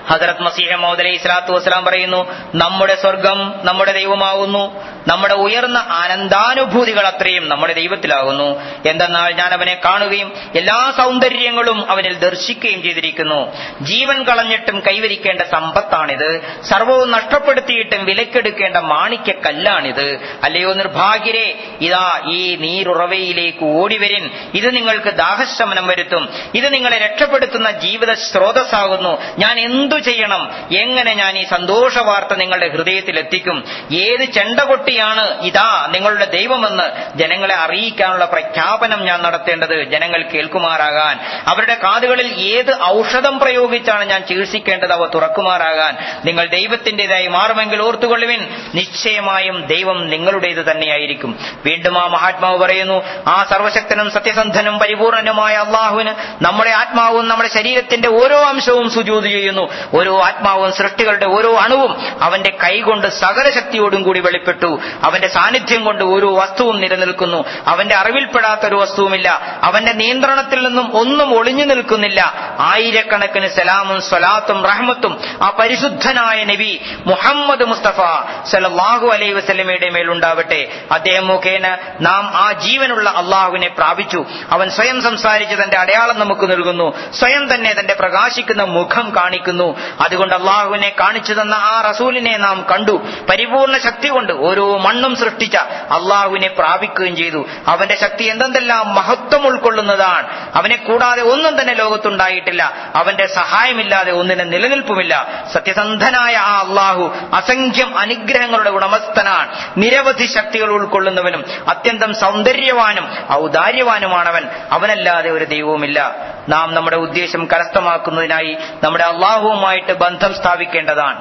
ഹസരത് മസീഹ മോദ് അലൈഹി സ്വലാത്തു വസ്സലാം പറയുന്നു നമ്മുടെ സ്വർഗം നമ്മുടെ ദൈവമാകുന്നു നമ്മുടെ ഉയർന്ന ആനന്ദാനുഭൂതികൾ അത്രയും നമ്മുടെ ദൈവത്തിലാകുന്നു എന്തെന്നാൽ ഞാൻ അവനെ കാണുകയും എല്ലാ സൗന്ദര്യങ്ങളും അവനിൽ ദർശിക്കുകയും ചെയ്തിരിക്കുന്നു ജീവൻ കളഞ്ഞിട്ടും കൈവരിക്കേണ്ട സമ്പത്താണിത് സർവവും നഷ്ടപ്പെടുത്തിയിട്ടും വിലക്കെടുക്കേണ്ട മാണിക്യ കല്ലാണിത് അല്ലയോ നിർഭാഗ്യരെ ഇതാ ഈ നീരുറവയിലേക്ക് ഓടിവരിൻ ഇത് നിങ്ങൾക്ക് ദാഹശമനം വരുത്തും ഇത് നിങ്ങളെ രക്ഷപ്പെടുത്തുന്ന ജീവിത സ്രോതസ്സാകുന്നു ഞാൻ എന്തു ചെയ്യണം എങ്ങനെ ഞാൻ ഈ സന്തോഷ വാർത്ത നിങ്ങളുടെ ഹൃദയത്തിൽ എത്തിക്കും ഏത് ചെണ്ടകൊട്ടിയാണ് ഇതാ നിങ്ങളുടെ ദൈവമെന്ന് ജനങ്ങളെ അറിയിക്കാനുള്ള പ്രഖ്യാപനം ഞാൻ നടത്തേണ്ടത് ജനങ്ങൾ കേൾക്കുമാറാകാൻ അവരുടെ കാതുകളിൽ ഏത് ഔഷധം പ്രയോഗിച്ചാണ് ഞാൻ ചികിത്സിക്കേണ്ടത് അവ തുറക്കുമാറാകാൻ നിങ്ങൾ ദൈവത്തിന്റേതായി മാറുമെങ്കിൽ ഓർത്തുകൊള്ളുവിൻ നിശ്ചയമായും ദൈവം നിങ്ങളുടേത് തന്നെയായിരിക്കും വീണ്ടും ആ മഹാത്മാവ് പറയുന്നു ആ സർവശക്തനും സത്യസന്ധനും പരിപൂർണനുമായ അള്ളാഹുവിന് നമ്മുടെ ആത്മാവും നമ്മുടെ ശരീരത്തിന്റെ ഓരോ അംശവും സുജൂത് ചെയ്യുന്നു ഓരോ ആത്മാവും സൃഷ്ടികളുടെ ഓരോ അണുവും അവന്റെ കൈകൊണ്ട് സകല ശക്തിയോടും കൂടി വെളിപ്പെട്ടു അവന്റെ സാന്നിധ്യം കൊണ്ട് ഓരോ വസ്തുവും നിലനിൽക്കുന്നു അവന്റെ അറിവിൽപ്പെടാത്ത ഒരു വസ്തുവുമില്ല അവന്റെ നിയന്ത്രണത്തിൽ നിന്നും ഒന്നും ഒളിഞ്ഞു നിൽക്കുന്നില്ല ആയിരക്കണക്കിന് സലാമും സ്വലാത്തും റഹ്മത്തും ആ പരിശുദ്ധനായ നബി മുഹമ്മദ് മുസ്തഫ സലല്ലാഹു അലൈ വസ്ലമയുടെ മേലുണ്ടാവട്ടെ അദ്ദേഹം മുഖേന നാം ആ ജീവനുള്ള അള്ളാഹുവിനെ പ്രാപിച്ചു അവൻ സ്വയം സംസാരിച്ച് തന്റെ അടയാളം നമുക്ക് നൽകുന്നു സ്വയം തന്നെ തന്റെ പ്രകാശിക്കുന്ന മുഖം കാണിക്കുന്നു അതുകൊണ്ട് അള്ളാഹുവിനെ കാണിച്ചു തന്ന ആ റസൂലിനെ നാം കണ്ടു പരിപൂർണ ശക്തി കൊണ്ട് ഓരോ മണ്ണും സൃഷ്ടിച്ച അള്ളാഹുവിനെ പ്രാപിക്കുകയും ചെയ്തു അവന്റെ ശക്തി എന്തെന്തെല്ലാം മഹത്വം ഉൾക്കൊള്ളുന്നതാണ് അവനെ കൂടാതെ ഒന്നും തന്നെ ലോകത്തുണ്ടായിട്ടില്ല അവന്റെ സഹായമില്ലാതെ ഒന്നിന് നിലനിൽപ്പുമില്ല സത്യസന്ധനായ ആ അള്ളാഹു അസംഖ്യം അനുഗ്രഹങ്ങളുടെ ഉടമസ്ഥനാണ് നിരവധി ശക്തികൾ ഉൾക്കൊള്ളുന്നവനും അത്യന്തം സൗന്ദര്യവാനും ഔദാര്യവാനുമാണവൻ അവനല്ലാതെ ഒരു ദൈവവുമില്ല നാം നമ്മുടെ ഉദ്ദേശം കരസ്ഥമാക്കുന്നതിനായി നമ്മുടെ അള്ളാഹുവുമായിട്ട് ബന്ധം സ്ഥാപിക്കേണ്ടതാണ്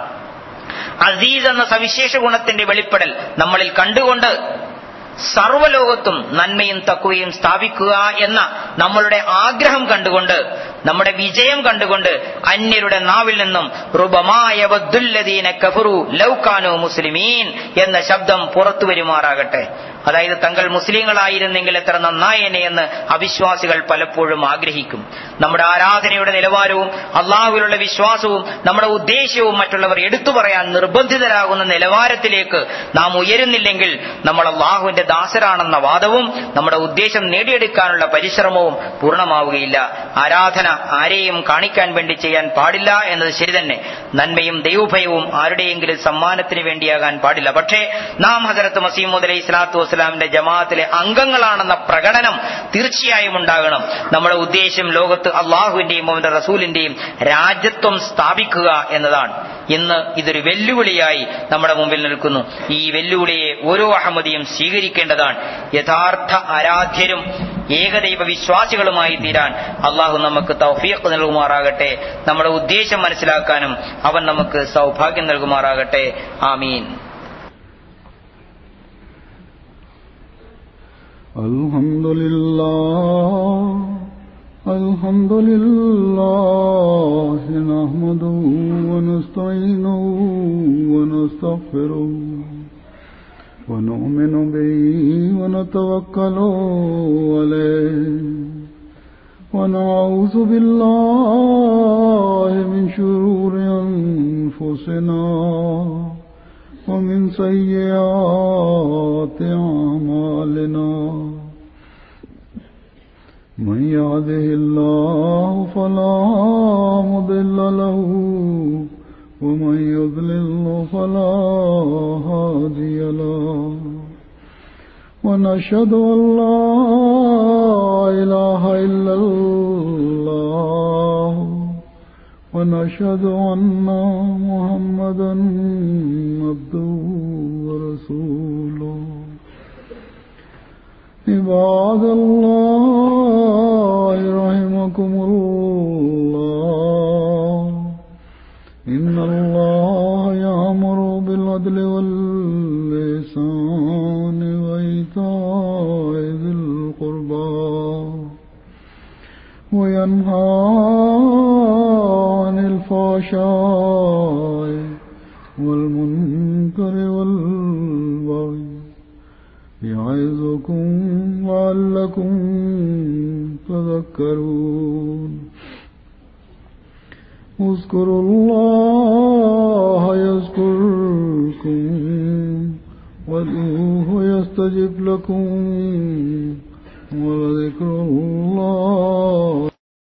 അസീസ് എന്ന സവിശേഷ ഗുണത്തിന്റെ വെളിപ്പെടൽ നമ്മളിൽ കണ്ടുകൊണ്ട് സർവ്വലോകത്തും നന്മയും തക്കുകയും സ്ഥാപിക്കുക എന്ന നമ്മളുടെ ആഗ്രഹം കണ്ടുകൊണ്ട് നമ്മുടെ വിജയം കണ്ടുകൊണ്ട് അന്യരുടെ നാവിൽ നിന്നും റുബമായ വദ്ദുല്ലദീന കഫറു ലൗകാനോ മുസ്ലിമീൻ എന്ന ശബ്ദം പുറത്തു വരുമാറാകട്ടെ അതായത് തങ്ങൾ മുസ്ലിങ്ങളായിരുന്നെങ്കിൽ എത്ര നന്നായേനെ എന്ന് അവിശ്വാസികൾ പലപ്പോഴും ആഗ്രഹിക്കും നമ്മുടെ ആരാധനയുടെ നിലവാരവും അള്ളാഹുവിലുള്ള വിശ്വാസവും നമ്മുടെ ഉദ്ദേശ്യവും മറ്റുള്ളവർ എടുത്തു പറയാൻ നിർബന്ധിതരാകുന്ന നിലവാരത്തിലേക്ക് നാം ഉയരുന്നില്ലെങ്കിൽ നമ്മൾ അള്ളാഹുവിന്റെ ദാസരാണെന്ന വാദവും നമ്മുടെ ഉദ്ദേശം നേടിയെടുക്കാനുള്ള പരിശ്രമവും പൂർണ്ണമാവുകയില്ല ആരാധന ആരെയും കാണിക്കാൻ വേണ്ടി ചെയ്യാൻ പാടില്ല എന്നത് ശരി തന്നെ നന്മയും ദൈവഭയവും ആരുടെയെങ്കിലും സമ്മാനത്തിന് വേണ്ടിയാകാൻ പാടില്ല പക്ഷേ നാം ഹസരത്ത് മസീമുദ് അലൈഹി സ്വലാത്തു വസ്സലാമിന്റെ ജമാഅത്തിലെ അംഗങ്ങളാണെന്ന പ്രകടനം തീർച്ചയായും ഉണ്ടാകണം നമ്മുടെ ഉദ്ദേശം ലോകത്ത് അള്ളാഹുവിന്റെയും അവന്റെ റസൂലിന്റെയും രാജ്യത്വം സ്ഥാപിക്കുക എന്നതാണ് ഇന്ന് ഇതൊരു വെല്ലുവിളിയായി നമ്മുടെ മുമ്പിൽ നിൽക്കുന്നു ഈ വെല്ലുവിളിയെ ഓരോ അഹമ്മദിയും സ്വീകരിക്കേണ്ടതാണ് യഥാർത്ഥ ആരാധ്യരും ഏകദൈവ വിശ്വാസികളുമായി തീരാൻ അള്ളാഹു നമുക്ക് തൗഫീഖ് നൽകുമാറാകട്ടെ നമ്മുടെ ഉദ്ദേശം മനസ്സിലാക്കാനും അവൻ നമുക്ക് സൗഭാഗ്യം നൽകുമാറാകട്ടെ ആമീൻ الحمد لله الحمد لله نحمده ونستعينه ونستغفره ونؤمن به ونتوكل عليه ونعوذ بالله من شرور أنفسنا ومن سيئات أعمالنا من يهده الله فلا مضل له ومن يضلل فلا هادي له ونشهد أن لا إله إلا الله ونشهد أن محمدا عبده ورسوله عباد الله رحمكم الله إن الله يأمر بالعدل واللسان وإيتاء ذي القربى وينهى عن الفحشاء والمنكر والبغي يعظكم لعلكم تذكرون اذكروا الله يذكركم وادعوه يستجب لكم ولذكر الله